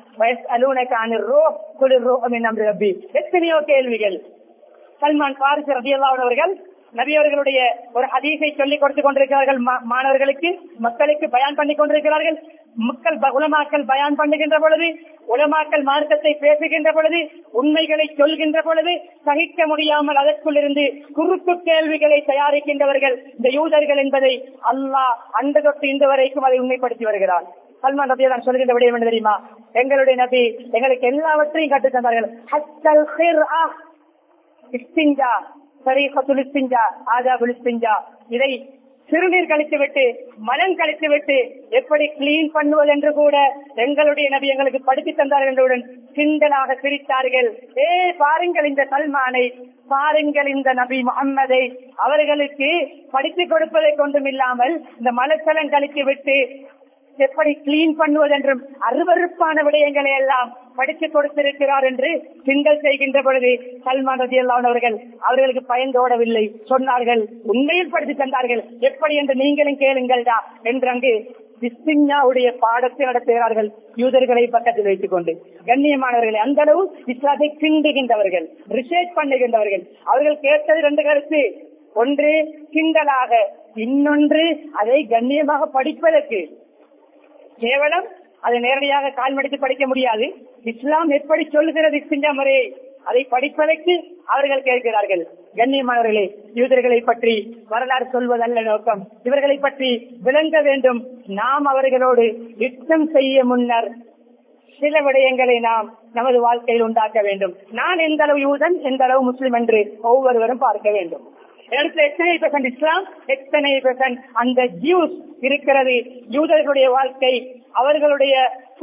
எத்தனையோ கேள்விகள் சல்மான் பாரிஸ் ரபியல்லாவின் அவர்கள் நபியவர்களுடைய ஒரு ஹதீஸை சொல்லிக் கொடுத்துக் கொண்டிருக்கிறார்கள் மாணவர்களுக்கு மக்களுக்கு பயான் பண்ணி கொண்டிருக்கிறார்கள் மக்கள் உலமாக்கள் பயான் பண்ணுகின்ற பொழுது உலமாக்கள் மார்க்கத்தை பேசுகின்ற பொழுது உண்மைகளை சொல்கின்ற பொழுது சகிக்க முடியாமல் அதற்குள் இருந்து குறுக்கு கேள்விகளை தயாரிக்கின்றவர்கள் இந்த யூதர்கள் என்பதை அல்லாஹ் அந்த தொட்டு இந்த வரைக்கும் அதை உண்மைப்படுத்தி வருகிறார் சல்மான் நபியை நான் சொல்கின்ற விடயம் என்ன தெரியுமா எங்களுடைய நபி எங்களுக்கு எல்லாவற்றையும் கற்றுத் தந்தார்கள் சரீகத்துல் இஸ்திஞ்சா ஆதாபுல் இஸ்திஞ்சா இதை சிறுநீர் கழித்து விட்டு மலம் கழித்து விட்டு எப்படி கிளீன் பண்ணுவது என்று கூட எங்களுடைய நபி எங்களுக்கு படித்து தந்தார்கள் என்றுடன் கிண்டலாக சிரித்தார்கள் ஏ பாருங்கள் இந்த சல்மானை பாருங்கள் இந்த நபி முகம்மதை அவர்களுக்கு படித்துக் கொடுப்பதை கொண்டும் இல்லாமல் இந்த மலச்சலம் கழித்து விட்டு எப்படி கிளீன் பண்ணுவதென்றும் அருவருப்பான விடயங்களை எல்லாம் படித்துக் கொடுத்திருக்கிறார் என்று கிண்டல் செய்கின்ற பொழுது சல்மான் ரதி அவர்கள் அவர்களுக்கு பயந்தோடவில்லை சொன்னார்கள் உண்மையில் படித்து தந்தார்கள் எப்படி என்று நீங்களும் கேளுங்கள்டா என்று அங்கு விஸ்திஞ்ஞாவுடைய பாடத்தை நடத்துகிறார்கள் யூதர்களை பக்கத்தில் வைத்துக் கொண்டு கண்ணியமானவர்களை அந்த அளவு இஸ்லாத்தை கிண்டுகின்றவர்கள் ரிசர்ச் பண்ணுகின்றவர்கள் அவர்கள் கேட்டது ரெண்டு கருத்து ஒன்று கிண்டலாக இன்னொன்று அதை கண்ணியமாக படிப்பதற்கு கேவலம் அதை நேரடியாக கால்மடித்து படிக்க முடியாது இஸ்லாம் எப்படி சொல்லுகிறது இஸ்திஞ்சா முறையை அதை படிப்பதற்கு அவர்கள் கேட்கிறார்கள் கண்ணியமானவர்களே யூதர்களை பற்றி வரலாறு சொல்வதல்ல நோக்கம் இவர்களை பற்றி விளங்க வேண்டும் நாம் அவர்களோடு யுத்தம் செய்ய முன்னர் சில விடயங்களை நாம் நமது வாழ்க்கையில் உண்டாக்க வேண்டும் நான் எந்த அளவு யூதன் எந்த அளவு முஸ்லிம் என்று ஒவ்வொருவரும் பார்க்க வேண்டும் இடத்துல எத்தனை பெர்சன்ட் இஸ்லாம் எத்தனை பெர்சன்ட் அந்த ஜூஸ் இருக்கிறது யூதர்களுடைய வாழ்க்கை அவர்களுடைய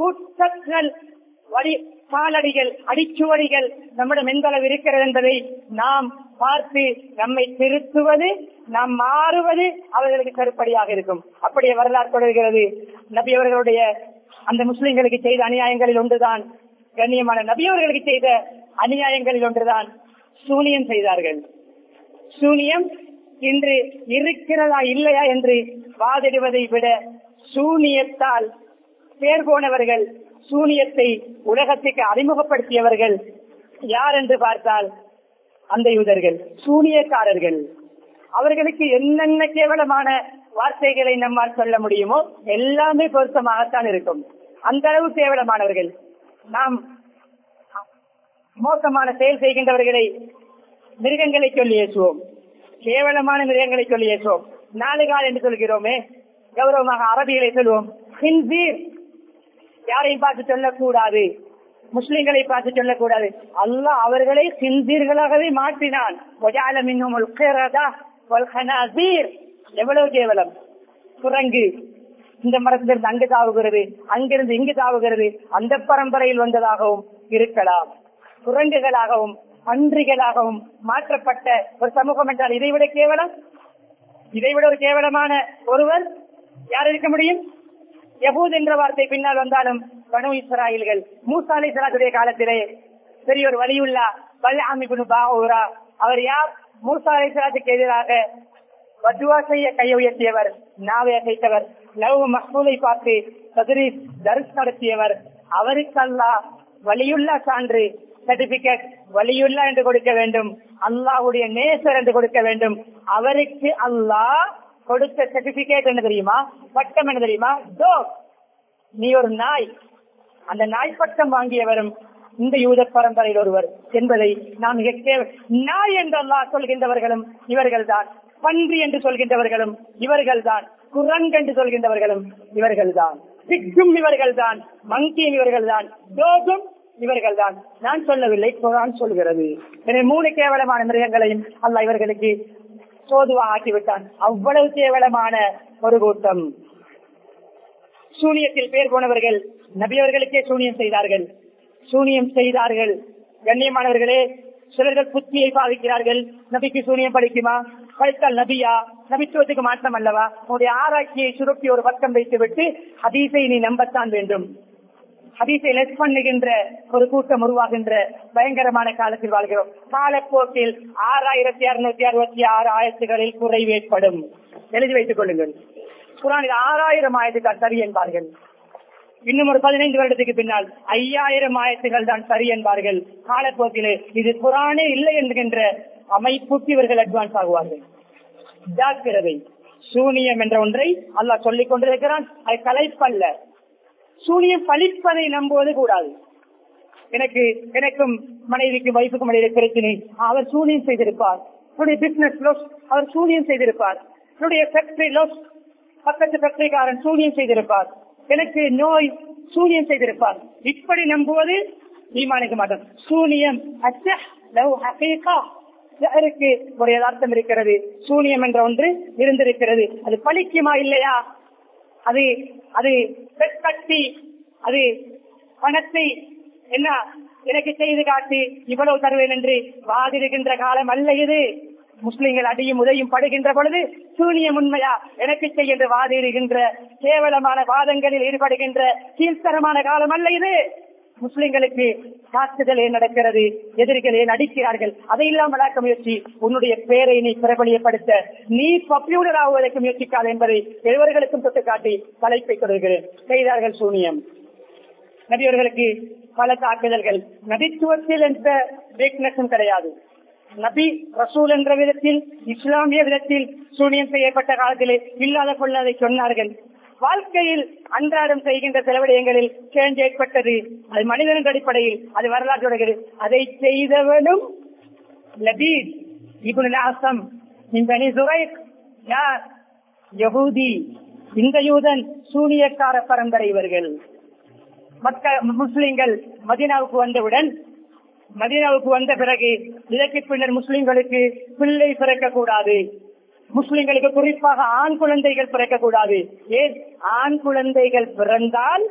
வழி காலடிகள் அடிச்சுவடிகள் நம்மிடம் எந்த அளவு இருக்கிறது என்பதை நாம் பார்த்து நம்மை திருத்துவது நாம் மாறுவது அவர்களுக்கு கருப்படியாக இருக்கும் அப்படியே வரலாறு தொடர்கிறது நபி அவர்களுடைய அந்த முஸ்லிம்களுக்கு செய்த அநியாயங்களில் ஒன்றுதான் கண்ணியமான நபி அவர்களுக்கு செய்த அநியாயங்களில் ஒன்றுதான் சூனியம் செய்தார்கள் சூனியம் இன்று இருக்கிறதா இல்லையா என்று வாதிடுவதை விட சூனியத்தால் பேர் போனவர்கள் சூனியத்தை உலகத்துக்கு அறிமுகப்படுத்தியவர்கள் யார் என்று பார்த்தால் அந்த யூதர்கள் சூனியக்காரர்கள் அவர்களுக்கு என்னென்ன கேவலமான வார்த்தைகளை நம்மால் சொல்ல முடியுமோ எல்லாமே பொருத்தமாகத்தான் இருக்கும் அந்த அளவு கேவலமானவர்கள் நாம் மோசமான செயல் செய்கின்றவர்களை மிருகங்களை சொல்லி ஏற்றுவோம் கேவலமான மிருகங்களை சொல்லி ஏற்றுவோம் நாலு கால் என்று சொல்கிறோமே கௌரவமாக அரபிகளை சொல்லுவோம் ஹின்சீர் யாரையும் பார்த்து சொல்லக்கூடாது முஸ்லிம்களை பார்த்து சொல்லக்கூடாது அல்லாஹ் அவர்களை சிந்தீர்களாகவே மாற்றினான் எவ்வளவு கேவலம் குரங்கு இந்த மரத்திலிருந்து அங்கு தாவுகிறது அங்கிருந்து இங்கு தாவுகிறது அந்த பரம்பரையில் வந்ததாகவும் இருக்கலாம் குரங்குகளாகவும் பன்றிகளாகவும் மாற்றப்பட்ட ஒரு சமூகம் என்றால் இதைவிட கேவலம் இதைவிட ஒரு கேவலமான ஒருவர் யார் இருக்க முடியும் யபூத் என்ற வார்த்தை பின்னால் வந்தாலும் பனு இஸ்ராயல்கள் மூசா அலி சலாத்துடைய காலத்திலே பெரிய ஒரு வலியுள்ளா பல்லாமிபுனு பாவூரா அவர் யார் மூசா அலி சலாத்துக்கு எதிராக வத்துவா செய்ய கையை உயர்த்தியவர் நாவை அசைத்தவர் லவ் மஹூலை பார்த்து சதுரி தரிஸ் நடத்தியவர் அவருக்கு அல்லா வலியுள்ளா சான்று சர்டிபிகேட் வலியுள்ளா என்று கொடுக்க வேண்டும் அல்லாஹுடைய நேசர் என்று கொடுக்க வேண்டும் அவருக்கு அல்லாஹ் கொடுத்த சர்டிபிகேட் என்ன தெரியுமா பட்டம் என்ன தெரியுமா டோக் நீ ஒரு நாய் அந்த நாய் பட்டம் வாங்கியவரும் இந்த யூத பரம்பரையில் ஒருவர் என்பதை நாம் மிக கேவ- நாய் என்று அல்லாஹ் சொல்கின்றவர்களும் இவர்கள்தான் பன்றி என்று சொல்கின்றவர்களும் இவர்கள்தான் குரங்கு என்று சொல்கின்றவர்களும் இவர்கள்தான் சிக்கும் இவர்கள்தான் மங்கியும் இவர்கள்தான் டோகும் இவர்கள்தான் நான் சொல்லவில்லை குரான் சொல்கிறது எனவே மூணு கேவலமான மிருகங்களையும் அல்லாஹ் இவர்களுக்கு சோதுவா ஆக்கிவிட்டான் அவ்வளவு கேவலமான ஒரு கூட்டம் சூனியத்தில் பேர் போனவர்கள் நபியவர்களுக்கே சூனியம் செய்தார்கள் சூனியம் செய்தார்கள் கண்ணியமானவர்களே சிலர்கள் புத்தியை பாதிக்கிறார்கள் நபிக்கு சூனியம் படிக்குமா படித்தால் நபியா நபித்துவத்துக்கு மாற்றம் அல்லவா உன்னுடைய ஆராய்ச்சியை சுருக்கி ஒரு பக்கம் வைத்து விட்டு ஹதீஸை நீ நம்பத்தான் வேண்டும் ஹதீஸை லெஸ் பண்ணுகின்ற ஒரு கூட்டம் உருவாகின்ற பயங்கரமான காலத்தில் வாழ்கிறோம் காலப்போக்கில் ஆறாயிரத்தி அறுநூத்தி அறுபத்தி ஆறு ஆயிரத்துகளில் குறைவு ஏற்படும் எழுதி வைத்துக் கொள்ளுங்கள் குரானில் ஆறாயிரம் ஆயிரத்துக்கள் சரி என்பார்கள் இன்னும் ஒரு பதினைந்து வருடத்துக்கு பின்னால் ஐயாயிரம் ஆயிரத்துகள் தான் சரி என்பார்கள் காலப்போக்கிலே இது குரானே இல்லை என்கின்ற அமைப்புக்கு இவர்கள் அட்வான்ஸ் ஆகுவார்கள் ஜாக்கிரதை சூனியம் என்ற ஒன்றை அல்லாஹ் சொல்லிக் கொண்டிருக்கிறான் அது கலைப்பல்ல சூனியம் பழிப்பதை நம்புவது கூடாது எனக்கு எனக்கும் மனைவிக்கும் வைப்புக்கும் இடையில பிரச்சனை அவர் சூனியம் செய்திருப்பார் என்னுடைய பிசினஸ் லோஸ் அவர் சூனியம் செய்திருப்பார் என்னுடைய ஃபேக்டரி லோஸ் பக்கத்து ஃபேக்டரிக்காரன் சூனியம் செய்திருப்பார் எனக்கு நோய் சூனியம் செய்திருப்பார் இப்படி நம்புவது ஈமானிக்க மாட்டோம் சூனியம் அச்ச லவ் ஹகீகா சிலருக்கு ஒரு யதார்த்தம் இருக்கிறது சூனியம் என்ற ஒன்று இருந்திருக்கிறது அது பலிக்குமா இல்லையா அது அது கட்டி அது பணத்தை என்ன எனக்கு செய்து காட்டி இவ்வளவு தருவேன் என்று வாதிடுகின்ற காலம் அல்ல இது முஸ்லிம்கள் அடியும் உதையும் படுகின்ற பொழுது சூனியம் உண்மையா எனக்கு செய்கின்ற வாதிடுகின்ற கேவலமான வாதங்களில் ஈடுபடுகின்ற கீழ்த்தரமான காலம் அல்ல இது முஸ்லிம்களுக்கு தாக்குதல் ஏன் நடக்கிறது எதிரிகள் ஏன் அடிக்கிறார்கள் அதையெல்லாம் விளக்க முயற்சி உன்னுடைய பேரை நீ பிரபலியப்படுத்த நீ பப்யூலர் ஆகுவதற்கு முயற்சிக்காது என்பதை எவர்களுக்கும் தொட்டு காட்டி தலைப்பை தொடர்கிறேன் செய்தார்கள் சூனியம் நபியவர்களுக்கு பல தாக்குதல்கள் நபித்துவத்தில் என்ற வீக்னஸும் கிடையாது நபி ரசூல் என்ற விதத்தில் இஸ்லாமிய விதத்தில் சூனியம் செய்யப்பட்ட காலத்திலே இல்லாத கொள்ளதை சொன்னார்கள் வாழ்க்கையில் அன்றாடம் செய்கின்ற சில விடயங்களில் சேஞ்ச் ஏற்பட்டது அது மனிதனின் அடிப்படையில் அது வரலாற்று அதை செய்தவனும் லபீத் இபுன் ஆசம் இந்த சுரைக் யார் யகூதி இந்த யூதன் சூனியக்கார பரம்பரை இவர்கள் மற்ற முஸ்லிம்கள் மதினாவுக்கு வந்தவுடன் மதீனாவுக்கு வந்த பிறகு இதற்கு பின்னர் முஸ்லிம்களுக்கு பிள்ளை பிறக்கக்கூடாது முஸ்லிம்களுக்கு குறிப்பாக ஆண் குழந்தைகள் பிறக்கக்கூடாது ஏன் ஆண் குழந்தைகள் பிறந்தால்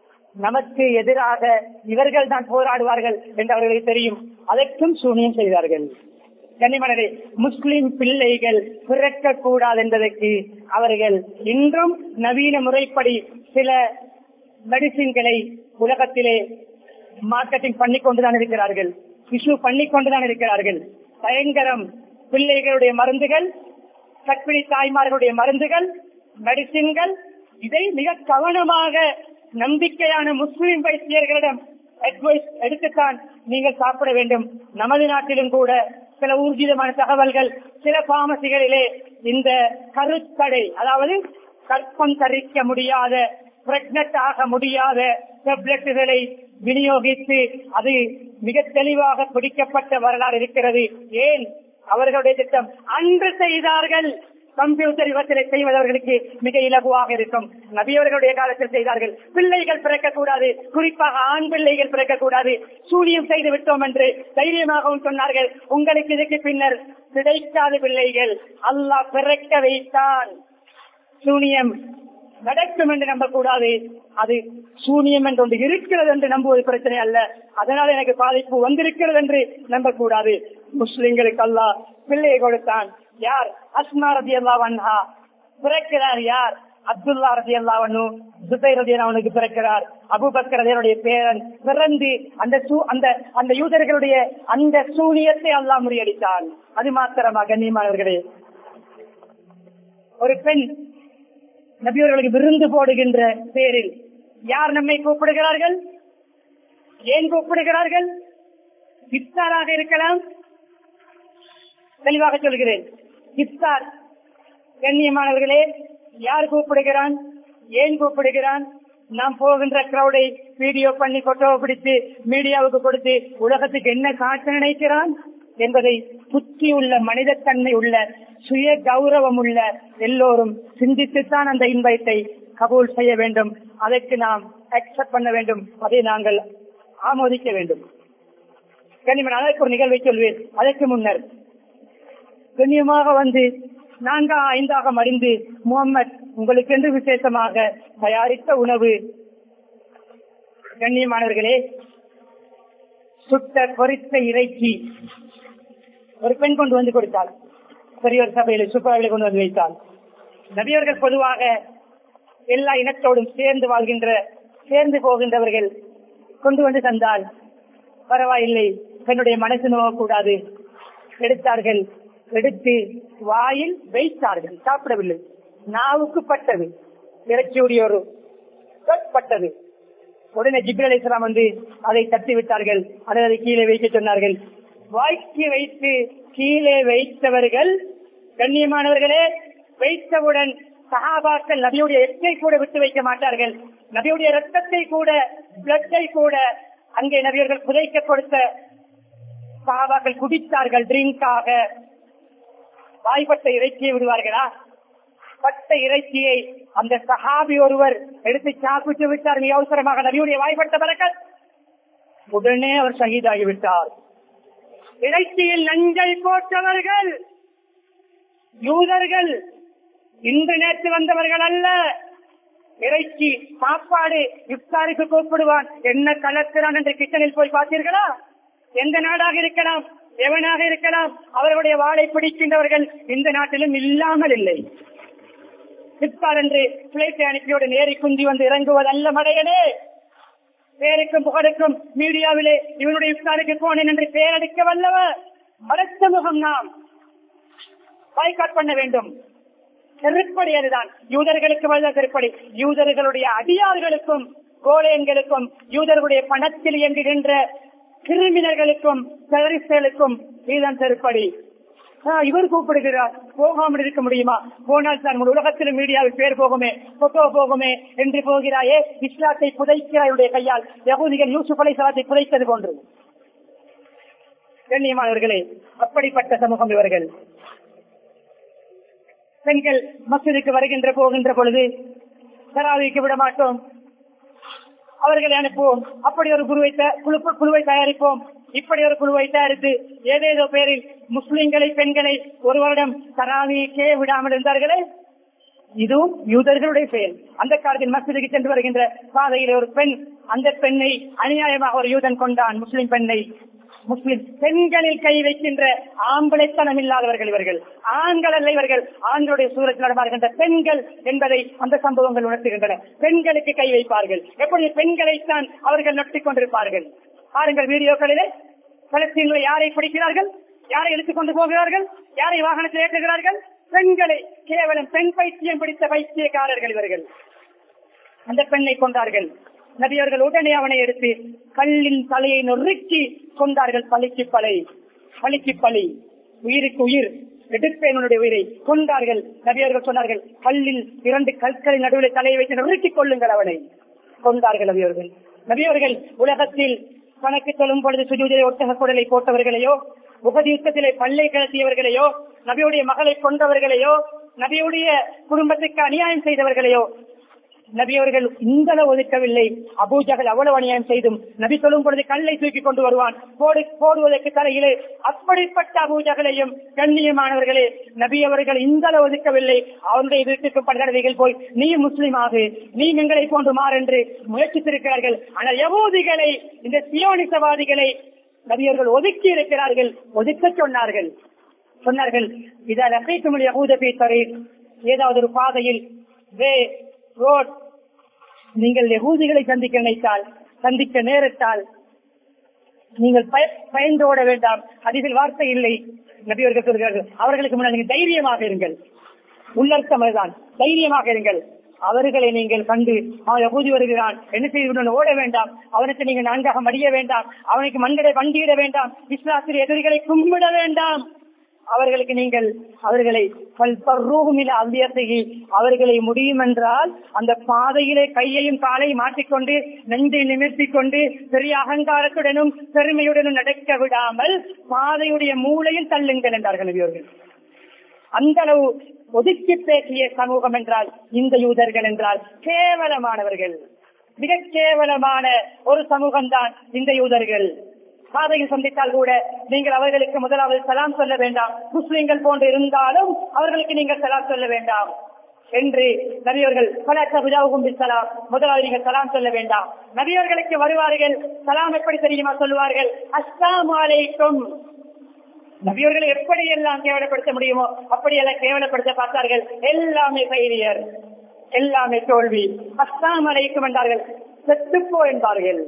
நமக்கு எதிராக இவர்கள் தான் போராடுவார்கள் என்று அவர்களுக்கு தெரியும் அதற்கும் சூனியம் செய்தார்கள் கனிமனரே முஸ்லிம் பிள்ளைகள் பிறக்கக்கூடாது என்பதற்கு அவர்கள் இன்றும் நவீன முறைப்படி சில மெடிசின்களை உலகத்திலே மார்க்கெட்டிங் பண்ணி கொண்டுதான் இருக்கிறார்கள் இஷ்யூ பண்ணி கொண்டுதான் இருக்கிறார்கள் பயங்கரம் பிள்ளைகளுடைய மருந்துகள் கற்பிணி தாய்மார்களுடைய மருந்துகள் மெடிசின்கள் இதை மிக கவனமாக நம்பிக்கையான முஸ்லிம் வைத்தியர்களிடம் அட்வைஸ் எடுத்துத்தான் நீங்கள் சாப்பிட வேண்டும் நமது நாட்டிலும் கூட சில ஊர்ஜிதமான தகவல்கள் சில பாமசிகளிலே இந்த கருத்தடை அதாவது கற்பம் தரிக்க முடியாத பிரெக்னட் ஆக முடியாத டெப்லெட்டுகளை விநியோகித்து அது மிக தெளிவாக பிடிக்கப்பட்ட வரலாறு இருக்கிறது ஏன் அவர்களுடைய திட்டம் அன்று செய்தார்கள் கம்ப்யூட்டர் இவற்றை செய்வதவர்களுக்கு மிக இலகுவாக இருக்கும் நபியவர்களுடைய காலத்தில் செய்தார்கள் பிள்ளைகள் பிறக்கக்கூடாது குறிப்பாக ஆண் பிள்ளைகள் பிறக்கக்கூடாது சூனியம் செய்து விட்டோம் என்று தைரியமாகவும் சொன்னார்கள் உங்களுக்கு இதுக்கு பின்னர் கிடைக்காத பிள்ளைகள் அல்லாஹ் பிறக்க வைத்தான் சூனியம் நடக்கும் என்று நம்பக்கூடாது அது சூனியம் என்று ஒன்று இருக்கிறது என்று நம்புவது பிரச்சனை அல்ல அதனால் எனக்கு பாதிப்பு வந்திருக்கிறது என்று நம்பக்கூடாது முஸ்லிம்களுக்கு அல்லாஹ் பிள்ளையை கொடுத்தான் யார் அஸ்மா ரதி அல்லா வன்ஹா பிறக்கிறார் யார் அப்துல்லா ரதி அல்லாவனு சுபை ரதி அவனுக்கு பிறக்கிறார் அபுபக்கர் அதனுடைய பேரன் பிறந்து அந்த சூ- அந்த அந்த யூதர்களுடைய அந்த சூனியத்தை அல்லாஹ் முறியடித்தான் அது மாத்திரமா கண்ணியமானவர்களே ஒரு பெண் நபியவர்களுக்கு விருந்து போடுகின்ற பேரில் யார் நம்மை கூப்பிடுகிறார்கள் ஏன் கூப்பிடுகிறார்கள் இஃப்தாராக இருக்கலாம் தெளிவாக சொல்கிறேன் இஃப்தார் கண்ணியமானவர்களே யார் கூப்பிடுகிறான் ஏன் கூப்பிடுகிறான் நாம் போகின்ற கிரௌடை வீடியோ பண்ணி போட்டோ பிடித்து மீடியாவுக்கு கொடுத்து உலகத்துக்கு என்ன காட்ட நினைக்கிறான் என்பதை புத்தி உள்ள மனிதத்தன்மை உள்ள சுய கௌரவம் உள்ள எல்லோரும் சிந்தித்துத்தான் அந்த இன்வைட்டை கபூல் செய்ய வேண்டும் அதற்கு நாம் அக்செப்ட் பண்ண வேண்டும் அதை நாங்கள் ஆமோதிக்க வேண்டும் கண்ணியமான அதற்கு ஒரு நிகழ்வை சொல்வேன் அதற்கு முன்னர் கண்ணியமாக வந்து நான்கா ஐந்தாக மறிந்து முகம்மது உங்களுக்கென்று விசேஷமாக தயாரித்த உணவு கண்ணியமானவர்களே சுட்ட பொரித்த இறைச்சி ஒரு பெண் கொண்டு வந்து கொடுத்தாள் பெரியவர் சபையில் சுப்பாவிலை கொண்டு வந்து வைத்தாள் நபியவர்கள் பொதுவாக எல்லா இனத்தோடும் சேர்ந்து வாழ்கின்ற சேர்ந்து போகின்றவர்கள் கொண்டு வந்து தந்தால் பரவாயில்லை பெண்ணுடைய மனசு நோகக்கூடாது எடுத்தார்கள் எடுத்து வாயில் வைத்தார்கள் சாப்பிடவில்லை நாவுக்கு பட்டது இறைச்சியுடைய ஒரு பட்டது உடனே ஜிப்ரல் இஸ்லாம் வந்து அதை தட்டி விட்டார்கள் அதை அதை கீழே வைக்க சொன்னார்கள் வாய்க்கு வைத்து கீழே வைத்தவர்கள் கண்ணியமானவர்களே வைத்தவுடன் சஹாபாக்கள் நபியுடைய எச்சை கூட விட்டு வைக்க மாட்டார்கள் நபியுடைய ரத்தத்தை கூட பிளட்டை கூட அங்கே நபியர்கள் புதைக்க கொடுத்த சஹாபாக்கள் குடித்தார்கள் ட்ரிங்காக வாய்ப்பட்ட இறைச்சியை விடுவார்களா பட்ட இறைச்சியை அந்த சஹாபி ஒருவர் எடுத்து சாப்பிட்டு விட்டார் மிக அவசரமாக நபியுடைய வாய்ப்பட்ட பறக்கத் உடனே அவர் ஷஹீதாகி விட்டார் இறைச்சியில் நஞ்சை போட்டவர்கள் யூதர்கள் இன்று நேற்று வந்தவர்கள் அல்ல இறைச்சி சாப்பாடு இஃப்தாருக்கு கூப்பிடுவான் என்ன கலக்கிறான் என்று கிச்சனில் போய் பார்த்தீர்களா எந்த நாடாக இருக்கலாம் எவனாக இருக்கலாம் அவர்களுடைய வாளை பிடிக்கின்றவர்கள் இந்த நாட்டிலும் இல்லாமல் இல்லை இஃப்தார் என்று பிளைட்டை அனுப்பியோடு நேரி குந்தி வந்து இறங்குவதல்ல மடையனே பேருக்கும் புகழுக்கும் மீடியாவிலே இவனுடைய இஃப்தாருக்கு போனேன் என்று பேரடிக்க வல்லவர் அடுத்த முகம் நாம் பாய்காட் பண்ண வேண்டும் திருப்படி அதுதான் யூதர்களுக்கு வந்த திருப்படி யூதர்களுடைய அடியார்களுக்கும் கோலேயங்களுக்கும் யூதர்களுடைய பணத்தில் இயங்குகின்ற கிரிமினர்களுக்கும் டெரரிஸ்டுகளுக்கும் இதுதான் திருப்படி ஆ, இவர் கூப்பிடுகிறார் போகாமல் இருக்க முடியுமா போனால் சார் உங்கள் உலகத்திலும் மீடியாவில் பேர் போகுமே போட்டோ போகுமே என்று போகிறாயே இஸ்லாத்தை புதைக்கிறாருடைய கையால் யகுதிகள் யூசுப் அலை சலாத்தை புதைத்தது போன்று கண்ணியமானவர்களே அப்படிப்பட்ட சமூகம் இவர்கள் பெண்கள் மசூதிக்கு வருகின்ற போகின்ற பொழுது தராவிக்கு விட மாட்டோம் அவர்களை அனுப்புவோம் அப்படி ஒரு குழுவை த- குழு- குழுவை தயாரிப்போம் இப்படி ஒரு குழுவை தயாரித்து ஏதேதோ பேரில் முஸ்லிம்களை பெண்களை ஒரு வருடம் தராவிக்கே விடாமல் இருந்தார்களே இதுவும் யூதர்களுடைய செயல் அந்த காலத்தில் மசூதிக்கு சென்று வருகின்ற பாதையில் ஒரு பெண் அந்த பெண்ணை அநியாயமாக ஒரு யூதன் கொண்டான் முஸ்லிம் பெண்ணை முஸ்லிம் பெண்களில் கை வைக்கின்ற ஆம்பளைத்தனம் இல்லாதவர்கள் இவர்கள் ஆண்கள் அல்ல இவர்கள் ஆண்களுடைய சூழத்தில் நடமாறுகின்ற பெண்கள் என்பதை அந்த சம்பவங்கள் உணர்த்துகின்றன பெண்களுக்கு கை வைப்பார்கள் எப்படி பெண்களைத்தான் அவர்கள் நொட்டிக் கொண்டிருப்பார்கள் பாருங்கள் வீடியோக்களிலே பலஸ்தீனில் யாரை பிடிக்கிறார்கள் யாரை இழுத்துக் கொண்டு போகிறார்கள் யாரை வாகனத்தில் ஏற்றுகிறார்கள் பெண்களை கேவலம் பெண் பைத்தியம் பிடித்த பைத்தியக்காரர்கள் இவர்கள் அந்த பெண்ணை கொண்டார்கள் நபியவர்கள் உடனே அவனை எடுத்து கல்லின் தலையை நொறுக்கி கொண்டார்கள் பலிக்கு பலை பலிக்கு பலி உயிருக்கு உயிர் எடுப்பேன் உன்னுடைய உயிரை கொண்டார்கள் நபியவர்கள் சொன்னார்கள் கல்லில் இரண்டு கற்களின் நடுவில் தலையை வைத்து நொறுக்கிக் கொள்ளுங்கள் அவனை கொண்டார்கள் நபியவர்கள் நபியவர்கள் உலகத்தில் கணக்கு சொல்லும் பொழுது சுஜூதிலே ஒட்டக குடலை போட்டவர்களையோ உபதி யுத்தத்திலே பல்லை கலத்தியவர்களையோ நபியுடைய மகளை கொண்டவர்களையோ நபியுடைய குடும்பத்துக்கு அநியாயம் செய்தவர்களையோ நபி அவர்கள் இந்த அளவு ஒதுக்கவில்லை அபூஜகல் அவ்வளவு அநியாயம் செய்தும் நபி சொல்லும் பொழுது கல்லை தூக்கி கொண்டு வருவான் போடு போடுவதற்கு தலையிலே அப்படிப்பட்ட அபூஜகலையும் கண்ணியமானவர்களே நபி அவர்கள் இந்த அளவு ஒதுக்கவில்லை அவருடைய வீட்டுக்கு படுகடவைகள் போய் நீ முஸ்லீம் ஆகு நீ எங்களை போன்று மாறென்று முயற்சித்திருக்கிறார்கள் ஆனால் யகூதிகளை இந்த சியோனிசவாதிகளை நபியர்கள் ஒதுக்கி இருக்கிறார்கள் ஒதுக்க சொன்னார்கள் சொன்னார்கள் இதா லகைத்துமுல் யகூத ஃபீ தரீக் ஏதாவது ஒரு பாதையில் வே ரோட் நீங்கள் யகூதிகளை சந்திக்க நினைத்தால் சந்திக்க நேரத்தால் நீங்கள் பய- பயந்து ஓட வேண்டாம் அதில் வார்த்தை இல்லை நபியவர்கள் சொல்கிறார்கள் அவர்களுக்கு முன்னால் நீங்கள் தைரியமாக இருங்கள் உள்ளர்த்தம் அதுதான் தைரியமாக இருங்கள் அவர்களை நீங்கள் கண்டு அவன் யகூதி வருகிறான் என்ன செய்து ஓட வேண்டாம் அவனுக்கு நீங்கள் நான்காக மடிய வேண்டாம் அவனுக்கு மண்களை வண்டியிட வேண்டாம் இஸ்லாத்தில் எதிரிகளை கும்பிட வேண்டாம் அவர்களுக்கு நீங்கள் அவர்களை பல்பர்ரூமில் அவ்வியத்தையை அவர்களை முடியும் என்றால் அந்த பாதையிலே கையையும் காலையும் மாட்டிக்கொண்டு நெஞ்சை நிமிர்த்திக் கொண்டு பெரிய அகங்காரத்துடனும் பெருமையுடனும் நடக்க விடாமல் பாதையுடைய மூலையில் தள்ளுங்கள் என்றார்கள் நபியவர்கள் அந்த அளவு ஒதுக்கி பேசிய சமூகம் என்றால் இந்த யூதர்கள் என்றால் கேவலமானவர்கள் மிக கேவலமான ஒரு சமூகம் தான் இந்த யூதர்கள் பாதையில் சந்தித்தால் கூட நீங்கள் அவர்களுக்கு முதலாவது சலாம் சொல்ல வேண்டாம் முஸ்லிம்கள் போன்று இருந்தாலும் அவர்களுக்கு நீங்கள் சலாம் சொல்ல வேண்டாம் என்று நபியவர்கள் பல கபுஜாவுக்கும் சலாம் முதலாவது நீங்கள் சலாம் சொல்ல வேண்டாம் நபியவர்களுக்கு வருவார்கள் சலாம் எப்படி தெரியுமா சொல்லுவார்கள் அஸ்ஸலாமு அலைக்கும் நபியவர்களை எப்படி எல்லாம் கேவலப்படுத்த முடியுமோ அப்படியெல்லாம் கேவலப்படுத்த பார்த்தார்கள் எல்லாமே ஃபெயிலியர் எல்லாமே தோல்வி அஸ்லாம் அலைக்கும் என்றார்கள் செத்துப்போ என்பார்கள்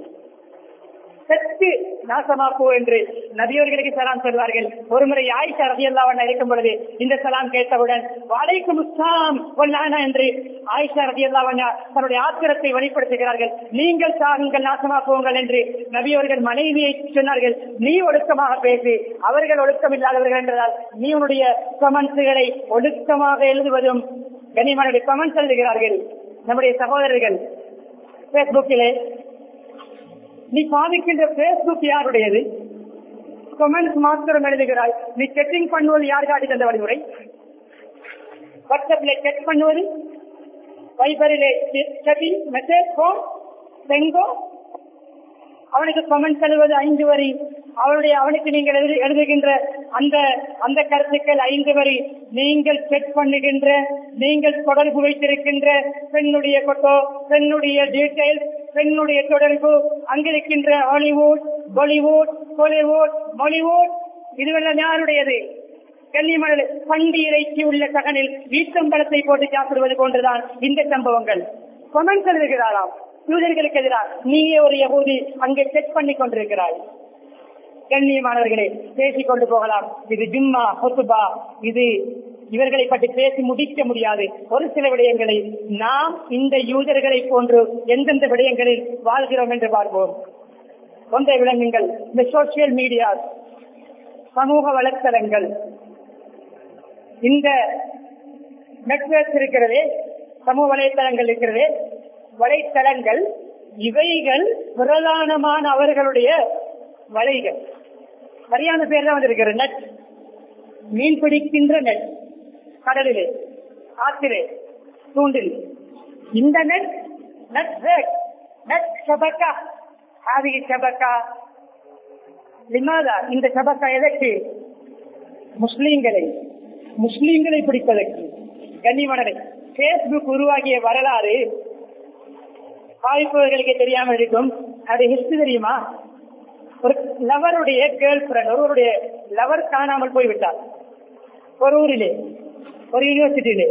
செத்து நாசமாப்போ என்று நபியவர்களுக்கு சலாம் சொல்வார்கள் ஒருமுறை ஆயிஷா ரதி அல்லாவண்ணா இருக்கும் பொழுது இந்த சலாம் கேட்டவுடன் வலைக்கும் முஸ்லாம் கொல்லானா என்று ஆயிஷா ரதி அல்லாவண்ணா தன்னுடைய ஆத்திரத்தை வெளிப்படுத்துகிறார்கள் நீங்கள் சாகுங்கள் நாசமா போங்கள் என்று நபியவர்கள் மனைவியை சொன்னார்கள் நீ ஒழுக்கமாக பேசு அவர்கள் ஒழுக்கம் இல்லாதவர்கள் என்றதால் நீ உன்னுடைய கமெண்ட்ஸுகளை ஒழுக்கமாக எழுதுவதும் கனிமனுடைய கமெண்ட்ஸ் எழுதுகிறார்கள் நம்முடைய சகோதரர்கள் பேஸ்புக்கிலே நீ பாதிக்கின்ற பேஸ்புக் யாருடையது கமெண்ட்ஸ் மாத்திரம் எழுதுகிறாய் நீ செட்டிங் பண்ணுவது யார் காட்டி தந்த வழிமுறை வாட்ஸ்அப்ல செக் பண்ணுவது வைபரிலே செட்டிங் மெசேஜ் போன் செங்கோ அவனுக்கு கமெண்ட் எழுவது ஐந்து வரி அவருடைய அவனுக்கு நீங்கள் எழுது- எழுதுகின்ற அந்த அந்த கருத்துக்கள் ஐந்து வரி நீங்கள் செக் பண்ணுகின்ற நீங்கள் தொடர்பு வைத்திருக்கின்ற பெண்ணுடைய போட்டோ பெண்ணுடைய டீடைல்ஸ் பெண்ணுடைய தொடர்பு அங்கிருக்கின்ற ஹாலிவுட் பாலிவுட் ஹாலிவுட் பாலிவுட் இதுவெல்லாம் யாருடையது கன்னிமணல் பண்டி இறைச்சி உள்ள சகனில் வீட்டம்பலத்தை போட்டு சாப்பிடுவது போன்றுதான் இந்த சம்பவங்கள் கொமெண்ட்ஸ் எழுதுகிறாராம் யூதர்களுக்கு எதிராக நீயே ஒரு யகூதி அங்கே செக் பண்ணி கொண்டிருக்கிறாய் கண்ணியமானவர்களே பேசிக் கொண்டு போகலாம் இது ஜும்மா ஹொத்துபா இது இவர்களை பற்றி பேசி முடிக்க முடியாது ஒரு சில விடயங்களை நாம் இந்த யூதர்களை போன்று எந்தெந்த விடயங்களில் வாழ்கிறோம் என்று பார்ப்போம் ஒன்றை விளங்குங்கள் இந்த சோசியல் மீடியா சமூக வலைத்தளங்கள் இந்த நெட்வொர்க் இருக்கிறதே சமூக வலைத்தளங்கள் இருக்கிறதே வலைத்தளங்கள் இவைகள் பிரதானமான அவர்களுடைய வலைகள் சரியான பேர் தான் வந்திருக்கிறது நெட் மீன் பிடிக்கின்ற நெட் கடலிலே ஆற்றிலே தூண்டில் இந்த நெட் நெட் நெட் சபக்கா ஹாதி சபக்கா லிமாதா இந்த சபக்கா எதற்கு முஸ்லீம்களை முஸ்லீம்களை பிடிப்பதற்கு கண்ணிமணனை பேஸ்புக் உருவாகிய வரலாறு வாய்ப்பவர்களுக்கு தெரியாம இருக்கும் அது ஹிஸ்டரி தெரியுமா ஒரு லவருடைய கேர்ள் ஃபிரெண்ட் ஒருவருடைய லவர் காணாமல் போய்விட்டார் ஒரு ஊரிலே ஒரு யூனிவர்சிட்டியிலே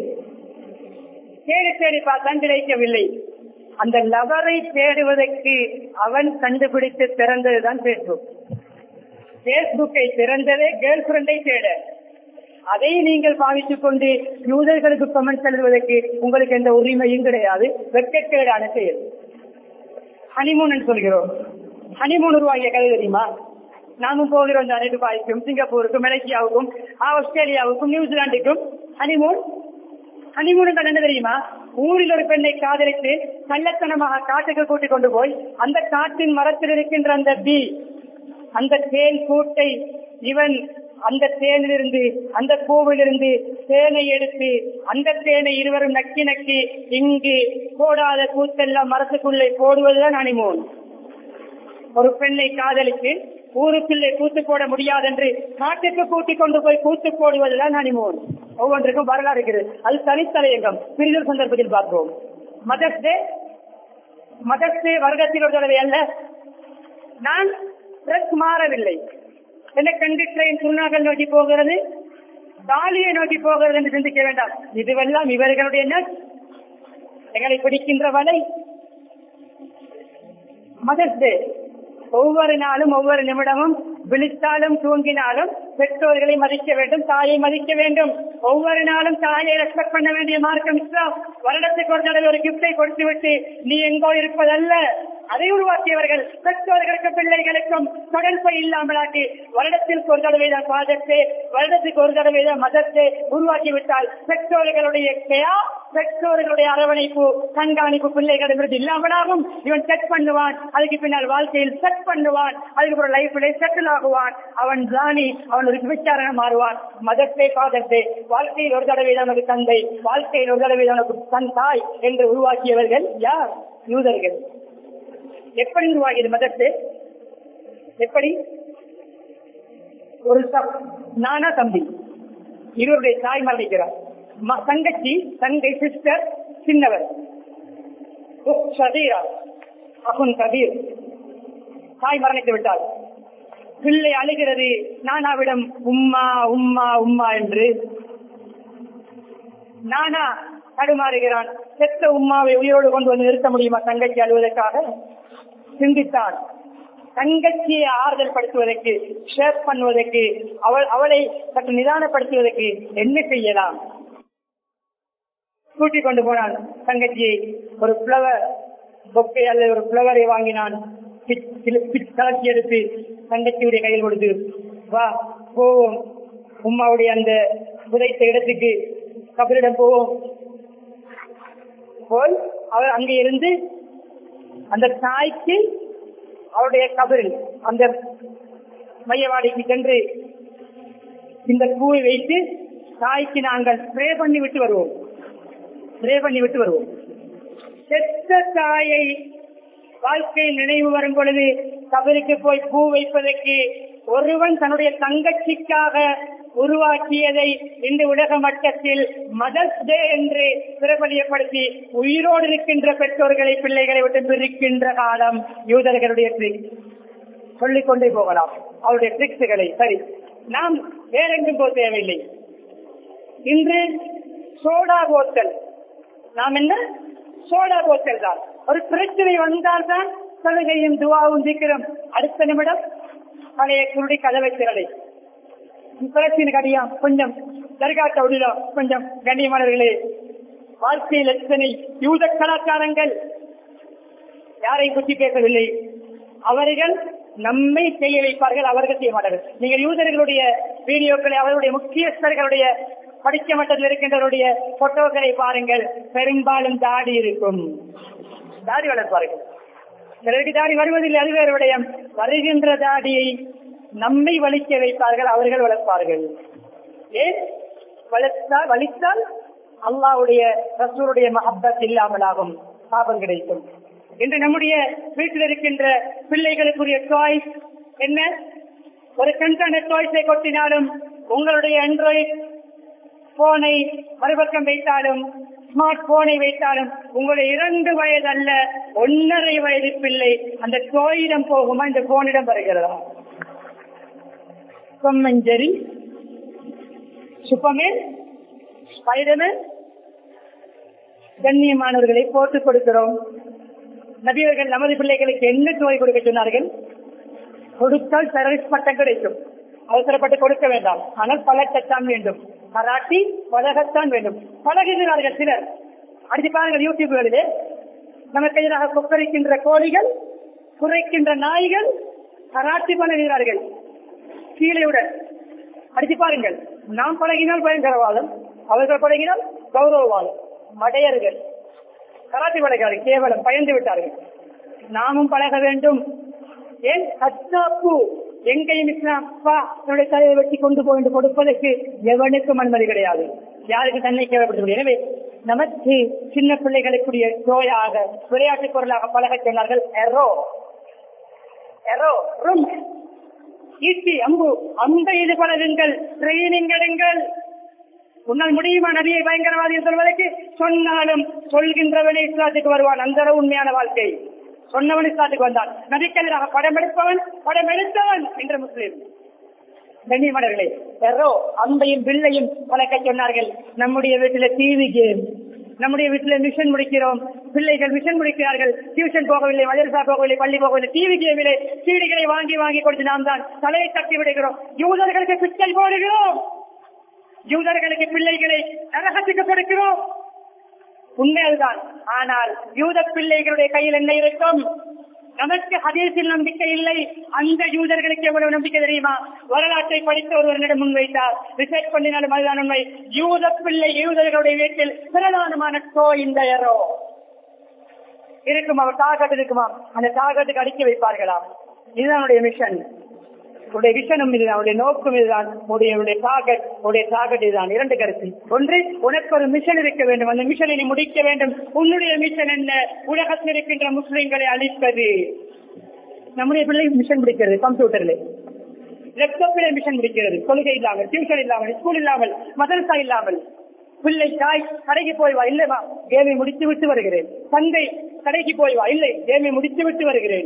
தேடி தேடி பார்த்தான் கிடைக்கவில்லை அந்த லவரை தேடுவதற்கு அவன் கண்டுபிடித்து திறந்ததுதான் பேஸ்புக் பேஸ்புக்கை திறந்ததே கேர்ள் ஃபிரெண்டை தேட அதை நீங்கள் பாவித்துக் கொண்டு யூதர்களுக்கு கமெண்ட் எழுதுவதற்கு உங்களுக்கு எந்த உரிமையும் கிடையாது வெட்கக்கேடான செயல் ஹனிமூன் சொல்கிறோம் ஹனிமூன் உருவாகிய கதை தெரியுமா நாமும் போகிறோம் தானே துபாய்க்கும் சிங்கப்பூருக்கும் மலேசியாவுக்கும் ஆஸ்திரேலியாவுக்கும் நியூசிலாந்துக்கும் ஹனிமூன் ஹனிமூன் என்ன தெரியுமா ஊரில் ஒரு பெண்ணை காதலித்து கள்ளத்தனமாக காட்டுக்கு கூட்டிக் கொண்டு போய் அந்த காட்டின் மரத்தில் இருக்கின்ற அந்த பீ அந்த தேன் கூட்டை இவன் அந்த தேனிலிருந்து அந்த பூவிலிருந்து தேனை எடுத்து அந்த தேனை இருவரும் நக்கி நக்கி இங்கு போடாத கூத்தெல்லாம் மரத்துக்குள்ளே போடுவதுதான் அனிமோன் ஒரு பெண்ணை காதலித்து ஊருக்குள்ளே கூத்து போட முடியாது என்று காட்டுக்கு கூட்டிக் கொண்டு போய் கூத்து போடுவதுதான் அனிமோன் ஒவ்வொன்றுக்கும் வரலாறு இருக்கிறது அது தனித்தலையங்கம் பிரிதல் சந்தர்ப்பத்தில் பார்ப்போம் மதர்ஸ் டே மதர்ஸ் டே வருடத்தில் ஒரு தடவை அல்ல நான் ட்ரெஸ் மாறவில்லை என்ன கண்டு ட்ரெயின் சுருநாகல் நோக்கி போகிறது தாலியை நோக்கி போகிறது என்று சிந்திக்க வேண்டாம் இதுவெல்லாம் இவர்களுடைய நட்ஸ் எங்களை பிடிக்கின்ற வலை மதர்ஸ் டே ஒவ்வொரு நாளும் ஒவ்வொரு நிமிடமும் விழித்தாலும் தூங்கினாலும் பெற்றோர்களை மதிக்க வேண்டும் தாயை மதிக்க வேண்டும் ஒவ்வொரு நாளும் தாயை ரெஸ்பெக்ட் பண்ண வேண்டிய மார்க்கம் இஸ்லாம் வருடத்துக்கு ஒரு தடவை ஒரு கிஃப்டை கொடுத்து விட்டு நீ எங்கோ இருப்பதல்ல அதை உருவாக்கியவர்கள் பெற்றோர்களுக்கு பிள்ளைகளுக்கும் தொடர்பை இல்லாமலாக்கி வருடத்திற்கு ஒரு தடவை தான் பாதத்தை வருடத்துக்கு ஒரு தடவை தான் மதத்தை உருவாக்கி விட்டால் பெற்றோர்களுடைய கேயா பெற்றோர்களுடைய அரவணைப்பு கண்காணிப்பு பிள்ளைகளிடமிருந்து இல்லாமலாகும் இவன் செக் பண்ணுவான் அதுக்கு பின்னால் வாழ்க்கையில் செட் பண்ணுவான் அதுக்கு ஒரு லைஃப்ல செட்டில் ஆகுவான் அவன் தானி அவன் ஒரு விபச்சாரணம் மாறுவான் மதத்தை பாதத்தை வாழ்க்கையில் ஒரு தடவை தான் உனக்கு தந்தை வாழ்க்கையில் ஒரு தடவை தான் உனக்கு தன் தாய் என்று உருவாக்கியவர்கள் யார் யூதர்கள் எப்படி உருவாகியது மதத்தை எப்படி ஒரு சப் நானா தம்பி இருவருடைய தாய் மரணிக்கிறார் ம- தங்கச்சி தங்கை சிஸ்டர் சின்னவர் உஃப் சதீரா அகுன் கபீர் தாய் மரணித்து விட்டார் பிள்ளை அழுகிறது நானாவிடம் உம்மா உம்மா உம்மா என்று நானா தடுமாறுகிறான் செத்த உம்மாவை உயிரோடு கொண்டு வந்து நிறுத்த முடியுமா தங்கச்சி அழுவதற்காக சிந்தித்தான் தங்கச்சியை ஆறுதல் படுத்துவதற்கு ஷேப் பண்ணுவதற்கு அவள் அவளை சற்று நிதானப்படுத்துவதற்கு என்ன செய்யலாம் கூட்டிக் கொண்டு போனான் தங்கச்சியை ஒரு பிளவர் பொக்கை அல்லது ஒரு பிளவரை வாங்கினான் பிச் பிச் பிச் கலக்கி எடுத்து தங்கச்சியுடைய கையில் கொடுத்து வா போவோம் உம்மாவுடைய அந்த புதைத்த இடத்துக்கு கபரிடம் போவோம் போய் அவர் அங்கே இருந்து அந்த தாய்க்கு அவருடைய கபரில் அந்த மையவாடிக்கு சென்று இந்த பூவை வைத்து தாய்க்கு நாங்கள் ஸ்ப்ரே பண்ணி விட்டு வருவோம் ஸ்ப்ரே பண்ணி விட்டு வருவோம் செத்த தாயை வாழ்க்கை நினைவு வரும் பொழுது கபருக்கு போய் பூ வைப்பதற்கு ஒருவன் தன்னுடைய தங்கச்சிக்காக உருவாக்கியதை இந்த உலக மட்டத்தில் மதர்ஸ் டே என்று பிரபலியப்படுத்தி உயிரோடு இருக்கின்ற பெற்றோர்களை பிள்ளைகளை விட்டு பிரிக்கின்ற காலம் யூதர்களுடைய ட்ரிக் சொல்லிக் கொண்டே போகலாம் அவருடைய ட்ரிக்ஸுகளை சரி நாம் வேறெங்கும் போக தேவையில்லை இன்று சோடா போத்தல் நாம் என்ன சோடா போத்தல் தான் ஒரு பிரச்சனை வந்தால்தான் சலுகையும் துவாவும் சீக்கிரம் அடுத்த நிமிடம் பழைய குருடி கதவை திரளை பிரச்சனை கடியா கொஞ்சம் தர்காட்ட விடலாம் கொஞ்சம் கண்ணியமானவர்களே வாழ்க்கையில் எத்தனை யூத கலாச்சாரங்கள் யாரை பற்றி பேசவில்லை அவர்கள் நம்மை செய்ய வைப்பார்கள் அவர்கள் செய்ய மாட்டார்கள் நீங்கள் யூதர்களுடைய வீடியோக்களை அவர்களுடைய முக்கியஸ்தர்களுடைய படிக்க மட்டத்தில் இருக்கின்றவருடைய போட்டோக்களை பாருங்கள் பெரும்பாலும் தாடி இருக்கும் தாடி வளர்ப்பார்கள் சிலருக்கு தாடி வருவதில்லை அது வேறு விடயம் வருகின்ற தாடியை நம்மை வலிக்க வைப்பார்கள் அவர்கள் வளர்ப்பார்கள் ஏன் வளர்த்தால் வலித்தால் அல்லாவுடைய ரசூருடைய மஹப்பத் இல்லாமலாகும் பாபம் கிடைக்கும் இன்று நம்முடைய வீட்டில் இருக்கின்ற பிள்ளைகளுக்குரிய டாய்ஸ் என்ன ஒரு கண்காண டாய்ஸை கொட்டினாலும் உங்களுடைய ஆண்ட்ராய்டு போனை மறுபக்கம் வைத்தாலும் ஸ்மார்ட் போனை வைத்தாலும் உங்களுடைய இரண்டு வயது அல்ல ஒன்னரை வயது பிள்ளை அந்த டோயிடம் போகுமா இந்த போனிடம் வருகிறதா கொம்மஞ்சரி சுப்பமேன் ஸ்பைடர்மேன் கண்ணியமானவர்களை போட்டுக் கொடுக்கிறோம் நபியவர்கள் நமது பிள்ளைகளுக்கு என்ன நோய் கொடுக்க சொன்னார்கள் கொடுத்தால் டெரரிஸ்ட் பட்டம் கிடைக்கும் அவசரப்பட்டு கொடுக்க வேண்டாம் ஆனால் பழக்கத்தான் வேண்டும் கராட்டி பழகத்தான் வேண்டும் பழகுகிறார்கள் சிலர் அடித்து பாருங்கள் யூடியூப்களிலே நமக்கு எதிராக கொக்கரிக்கின்ற கோழிகள் குறைக்கின்ற நாய்கள் கராட்டி பழகுகிறார்கள் கீழையுடன் அடித்து பாருங்கள் நாம் பழகினால் பயங்கரவாதம் அவர்கள் பழகினால் கௌரவவாதம் மடையர்கள் கராத்தி பழகிறார்கள் கேவலம் பயந்து விட்டார்கள் நாமும் பழக வேண்டும் ஏன் கத்தாப்பு எங்கேயும் இஸ்லாம் பா என்னுடைய தலையை வெட்டி கொண்டு போய் என்று கொடுப்பதற்கு எவனுக்கும் அனுமதி கிடையாது யாருக்கு தன்னை கேவப்பட்டு எனவே நமக்கு சின்ன பிள்ளைகளுக்குரிய நோயாக விளையாட்டு பொருளாக பழக சொன்னார்கள் எரோ எரோ ரும் ஈட்டி அம்பு அந்த இது பழகுங்கள் ட்ரைனிங் எடுங்கள் உன்னால் முடியுமா நபியை பயங்கரவாதி என்று சொல்வதற்கு சொன்னாலும் சொல்கின்றவனே இஸ்லாத்துக்கு வருவான் அந்த அளவு உண்மையான வாழ்க்கை சொன்னவன் இஸ்லாத்துக்கு வந்தான் நபிக்கெதிராக படம் எடுப்பவன் படம் எடுத்தவன் என்ற முஸ்லீம் கண்ணியமனர்களே எரோ அம்பையும் வில்லையும் வளர்க்க சொன்னார்கள் நம்முடைய வீட்டுல டிவி கேம் நம்முடைய வீட்டுல மிஷன் முடிக்கிறோம் பிள்ளைகள் மிஷன் முடிக்கிறார்கள் டியூஷன் போகவில்லை மதரசா போகவில்லை பள்ளி போகவில்லை டிவி கேமிலே சீடிகளை வாங்கி வாங்கி கொடுத்து நாம் தான் தலையை தட்டி விடுகிறோம் யூதர்களுக்கு பிச்சை போடுகிறோம் யூதர்களுக்கு பிள்ளைகளை நரகத்துக்கு கொடுக்கிறோம் உண்மை அதுதான் ஆனால் யூத பிள்ளைகளுடைய கையில் என்ன இருக்கும் நமக்கு ஹதீஸில் நம்பிக்கை இல்லை அந்த யூதர்களுக்கு எவ்வளவு நம்பிக்கை தெரியுமா வரலாற்றை படித்த ஒருவரிடம் முன்வைத்தார் ரிசர்ச் பண்ணினாலும் அதுதான் உண்மை யூத பிள்ளை யூதர்களுடைய வீட்டில் பிரதானமான டோ இந்த எரோ இருக்கும் அவர் டார்கெட் இருக்குமா அந்த டார்கெட்டுக்கு அடிக்க வைப்பார்களாம் இதுதான் உடைய மிஷன் உடைய விஷனும் இதுதான் உடைய நோக்கம் இதுதான் உடைய உடைய டார்கெட் உடைய டார்கெட் இதுதான் இரண்டு கருத்து ஒன்று உனக்கு ஒரு மிஷன் இருக்க வேண்டும் அந்த மிஷனை நீ முடிக்க வேண்டும் உன்னுடைய மிஷன் என்ன உலகத்தில் இருக்கின்ற முஸ்லிம்களை அழிப்பது நம்முடைய பிள்ளை மிஷன் முடிக்கிறது கம்ப்யூட்டர்ல லேப்டாப்பிலே மிஷன் முடிக்கிறது கொள்கை இல்லாமல் டியூஷன் இல்லாமல் ஸ்கூல் இல்லாமல் மதரசா இல்லாமல் பிள்ளை தாய் கடைக்கு போய் வா இல்லைவா கேமை முடித்து விட்டு வருகிறேன் தந்தை கடைக்கு போய் வா இல்லை கேமை முடித்து விட்டு வருகிறேன்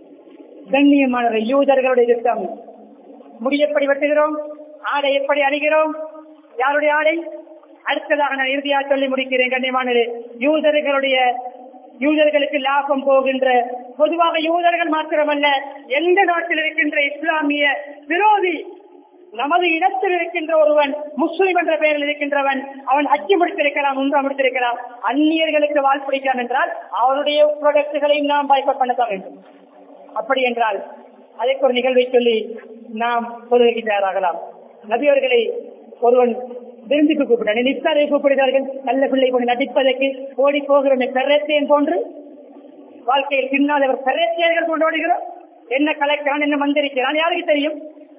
கண்ணியமான யூதர்களுடைய திட்டம் முடி எப்படி வெட்டுகிறோம் ஆடை எப்படி அணிகிறோம் யாருடைய ஆடை அடுத்ததாக நான் இறுதியாக சொல்லி முடிக்கிறேன் கண்ணியமானது யூதர்களுடைய யூதர்களுக்கு லாபம் போகின்ற பொதுவாக யூதர்கள் மாத்திரமல்ல எந்த நாட்டில் இருக்கின்ற இஸ்லாமிய விரோதி நமது இடத்தில் இருக்கின்ற ஒருவன் முஸ்லிம் என்ற பெயரில் இருக்கின்றவன் அவன் அச்சு முடித்திருக்கலாம் உண்மை முடித்திருக்கலாம் அந்நியர்களுக்கு வாழ் பிடிக்கலாம் என்றால் அவருடைய ப்ராடக்டுகளையும் நாம் பயப்பட பண்ணத்தான் வேண்டும் அப்படி என்றால் அதற்கு ஒரு நிகழ்வை சொல்லி நாம் பொதுவைக்கு தயாராகலாம் நபியவர்களை ஒருவன் விருந்துக்கு கூப்பிட்டான் நிப்தாரை கூப்பிடுகிறார்கள் நல்ல பிள்ளை கொண்டு நடிப்பதற்கு ஓடி போகிற பெரேத்தியன் போன்று வாழ்க்கையில் பின்னால் அவர் பெரேத்தியர்கள் கொண்டு ஓடுகிறோம் என்ன கலைக்கிறான் என்ன மந்திரிக்கிறான் யாருக்கு தெரியும்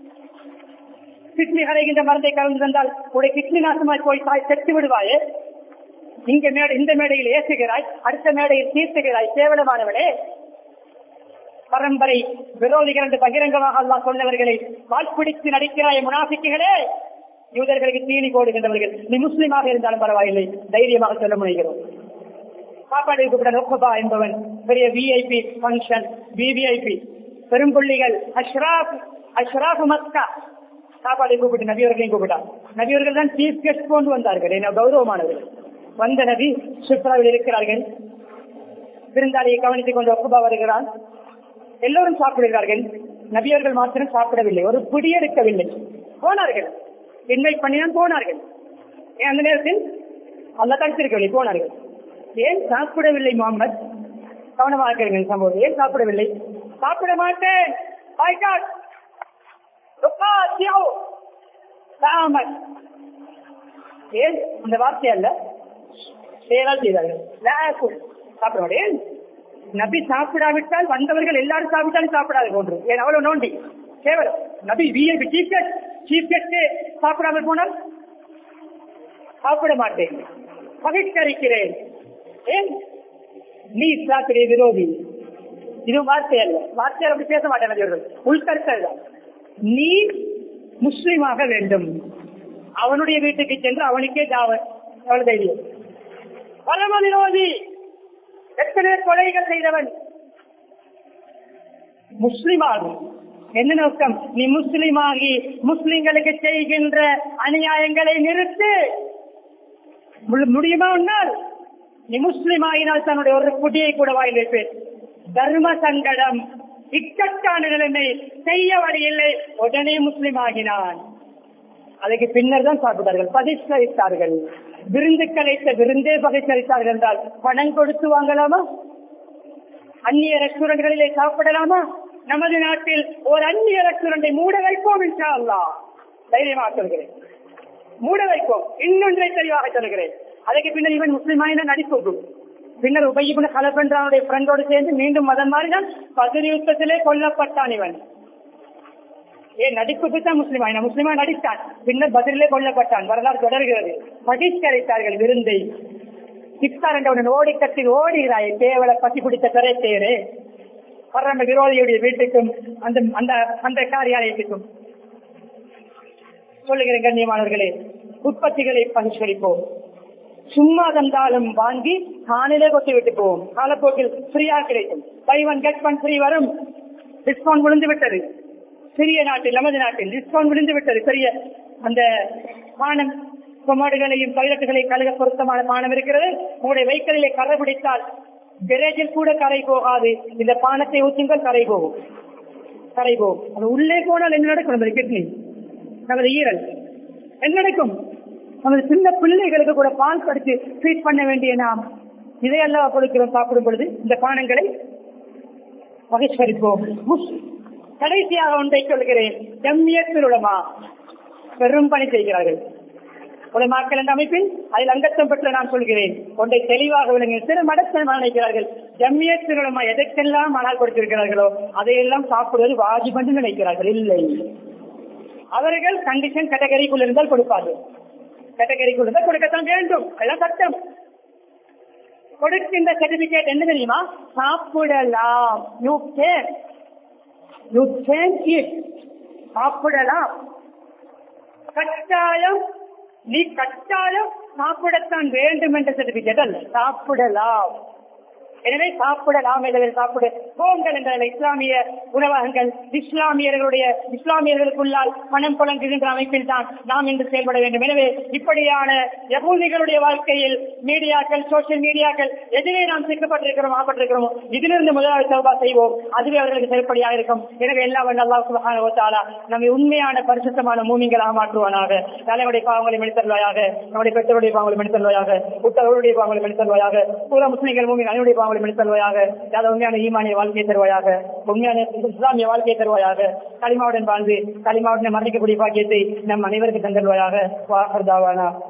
கிட்னி கரைகின்ற மருந்தை கலந்து தந்தால் உடைய கிட்னி நாசமாய் போய் தாய் செத்து விடுவாயே இங்க மேடை இந்த மேடையில் ஏசுகிறாய் அடுத்த மேடையில் தீர்த்துகிறாய் கேவலமானவனே பரம்பரை விரோதிகள் என்று பகிரங்கமாக அல்லாஹ் சொன்னவர்களை வாய்ப்பிடித்து நடிக்கிறாய் முனாஃபிக்குகளே யூதர்களுக்கு தீனி போடுகின்றவர்கள் நீ முஸ்லீமாக இருந்தாலும் பரவாயில்லை தைரியமாக சொல்ல முனைகிறோம் சாப்பாடு கூப்பிட்ட நோக்கபா என்பவன் பெரிய விஐபி பங்கன் விவிஐபி பெரும்புள்ளிகள் அஷ்ராப் அஷ்ராப் மக்கா சாப்பாடு கூப்பிட்டு நபியவர்களையும் கூப்பிட்டார் நபியவர்கள் தான் சீஃப் கெஸ்ட் கொண்டு வந்தார்கள் என்ன கௌரவமானவர்கள் வந்த நபி சுற்றுலாவில் இருக்கிறார்கள் விருந்தாளியை கவனித்துக் கொண்டு ஒக்குபா வருகிறான் எல்லோரும் சாப்பிடுகிறார்கள் நபியர்கள் மாத்திரம் சாப்பிடவில்லை ஒரு பிடி எடுக்கவில்லை போனார்கள் இன்வைட் பண்ணிதான் போனார்கள் ஏன் அந்த நேரத்தில் அல்ல தடுத்திருக்கவில்லை போனார்கள் ஏன் சாப்பிடவில்லை முகமது கவனமாக இருக்கிறீர்கள் சம்பவம் ஏன் சாப்பிடவில்லை சாப்பிட மாட்டேன் பாய்காட் ஏன் அந்த வார்த்தை அல்ல செயலால் செய்தார்கள் சாப்பிட மாட்டேன் நபி சாப்பிடாவிட்டால் வந்தவர்கள் எல்லாரும் சாப்பிட்டாலும் சாப்பிடாது போன்று ஏன் அவ்வளவு நோண்டி கேவலம் நபி VIP chief guest chief guest சாப்பிடாமல் போனால் சாப்பிட மாட்டேன் பகிஷ்கரிக்கிறேன் ஏன் நீ இஸ்லாத்திலே விரோதி இது வார்த்தை அல்ல வார்த்தையால் அப்படி பேச மாட்டேன் நபியவர்கள் உள்கருத்தல் நீ முஸ்லீமாக வேண்டும் அவனுடைய வீட்டுக்கு சென்று அவனுக்கே தாவன் எவ்வளவு தைரியம் பரம விரோதி எத்தனை கொலைகள் செய்தவன் முஸ்லிமாகும் என்ன நோக்கம் நீ முஸ்லிமாகி முஸ்லிம்களுக்கு செய்கின்ற அநியாயங்களை நிறுத்து மு- முடியுமா உன்னால் நீ முஸ்லிம் ஆகினால் தன்னுடைய ஒரு குடியை கூட வாயில் வைப்பேன் தர்ம சங்கடம் இக்கட்டான நிலைமை செய்ய வழியில்லை உடனே முஸ்லிம் ஆகினான் அதுக்கு பின்னர் தான் சாப்பிட்டார்கள் பகிஷ்கரித்தார்கள் விருந்துக்களை விருந்தே பகிஷ்கரித்தார்கள் என்றால் பணம் கொடுத்து வாங்கலாமா அந்நிய ரெஸ்டாரண்ட்களிலே சாப்பிடலாமா நமது நாட்டில் ஒரு அந்நிய ரெஸ்டாரண்டை மூட வைப்போம் இன்ஷா அல்லாஹ் தைரியமாக சொல்கிறேன் மூட வைப்போம் இன்னொன்றை தெளிவாக சொல்கிறேன் அதுக்கு பின்னர் இவன் முஸ்லிமான நடிப்பு பின்னர் உபயிபுன கலப்பென்றானுடைய ஃப்ரெண்டோடு சேர்ந்து மீண்டும் மதம் மாறினான் பதில் யுத்தத்திலே கொல்லப்பட்டான் இவன் ஏன் நடிப்புக்கு தான் முஸ்லிமா இவன் முஸ்லிமா நடித்தான் பின்னர் பதிலே கொல்லப்பட்டான் வரலாறு தொடர்கிறது பகிஷ்கரித்தார்கள் விருந்தை சித்தார் என்றவுடன் ஓடி கட்டி ஓடுகிறாய் கேவல பசி பிடித்த திரைத்தேரே பரம விரோதியுடைய வீட்டுக்கும் அந்த அந்த அந்த காரியாலயத்துக்கும் சொல்லுகிறேன் கண்ணியமானவர்களே உற்பத்திகளை பகிஷ்கரிப்போம் சும்மா தந்தாலும் வாங்கி காலையிலே கொட்டி விட்டு போவோம் காலப்போக்கில் ஃப்ரீயா கிடைக்கும் buy one get one free வரும் டிஸ்கவுண்ட் விழுந்து விட்டது சிறிய நாட்டில் நமது நாட்டில் டிஸ்கவுண்ட் விழுந்து விட்டது பெரிய அந்த பானம் கொமாடுகளையும் டாய்லெட்டுகளையும் கழுக பொருத்தமான பானம் இருக்கிறது உங்களுடைய வைக்கலிலே கரை பிடித்தால் விரைஜில் கூட கரை போகாது இந்த பானத்தை ஊற்றுங்கள் கரை போகும் கரை போகும் அது உள்ளே போனால் என்ன நடக்கும் நமது கிட்னி நமது ஈரல் என்ன நடக்கும் நமது சின்ன பிள்ளைகளுக்கு கூட பால் கடித்து ட்ரீட் பண்ண வேண்டிய நாம் இதை அல்லவா கொடுக்கிறோம் சாப்பிடும் பொழுது இந்த பானங்களை பகிஷ்கரிப்போம் முஸ்- கடைசியாக ஒன்றை சொல்கிறேன் ஜம்மியத்தில் உலமா பெரும் பணி செய்கிறார்கள் உலமாக்கள் என்ற அமைப்பில் அதில் அங்கத்தம் பெற்ற நான் சொல்கிறேன் ஒன்றை தெளிவாக விளங்க சிறு மடத்தனம் நினைக்கிறார்கள் ஜம்மியத்தில் உலமா எதற்கெல்லாம் ஆனால் கொடுத்திருக்கிறார்களோ அதையெல்லாம் சாப்பிடுவது வாஜிப் என்று நினைக்கிறார்கள் இல்லை அவர்கள் கண்டிஷன் கேட்டகரிக்குள் இருந்தால் கொடுப்பார்கள் கேட்டகரிக்குள் இருந்தால் கொடுக்கத்தான் வேண்டும் எல்லாம் சட்டம் கொடுக்கின்ற சர்டிபிகேட் என்ன தெரியுமா சாப்பிடலாம் you can you can eat சாப்பிடலாம் கட்டாயம் நீ கட்டாயம் சாப்பிடத்தான் வேண்டும் என்ற சர்டிபிகேட் அல்ல சாப்பிடலாம் எனவே சாப்பிடலாம் எனவே சாப்பிட போங்கள் என்ற இஸ்லாமிய உணவகங்கள் இஸ்லாமியர்களுடைய இஸ்லாமியர்களுக்குள்ளால் மனம் புலங்குகின்ற அமைப்பில் தான் நாம் இன்று செயல்பட வேண்டும் எனவே இப்படியான யகூதிகளுடைய வாழ்க்கையில் மீடியாக்கள் சோசியல் மீடியாக்கள் எதிரே நாம் சிக்கப்பட்டிருக்கிறோம் ஆப்பட்டிருக்கிறோமோ இதிலிருந்து முதலாவது சௌபா செய்வோம் அதுவே அவர்களுக்கு செல்படியாக இருக்கும் எனவே எல்லா வல்ல அல்லாஹ் சுப்ஹானஹு வ தஆலா நம்மை உண்மையான பரிசுத்தமான மூமிங்களாக மாற்றுவானாக தலைவருடைய பாவங்களை மன்னித்தருவாயாக நம்முடைய பெற்றோருடைய பாவங்களை மன்னித்தருவாயாக உத்தரவுடைய பாவங்களை மன்னித்தருவாயாக பூரா முஸ்லிம்கள் மூமின் அனைவருடைய பாவங்களை மன்னித்தருவாயாக யாத உண்மையான ஈமானிய வாழ்க்கையை தருவாயாக உண்மையான இஸ்லாமிய வாழ்க்கையை தருவாயாக களிமாவுடன் வாழ்ந்து களிமாவுடன் மரணிக்கக்கூடிய பாக்கியத்தை நம் அனைவருக்கு தந்தருவாயாக வாகர்தாவானா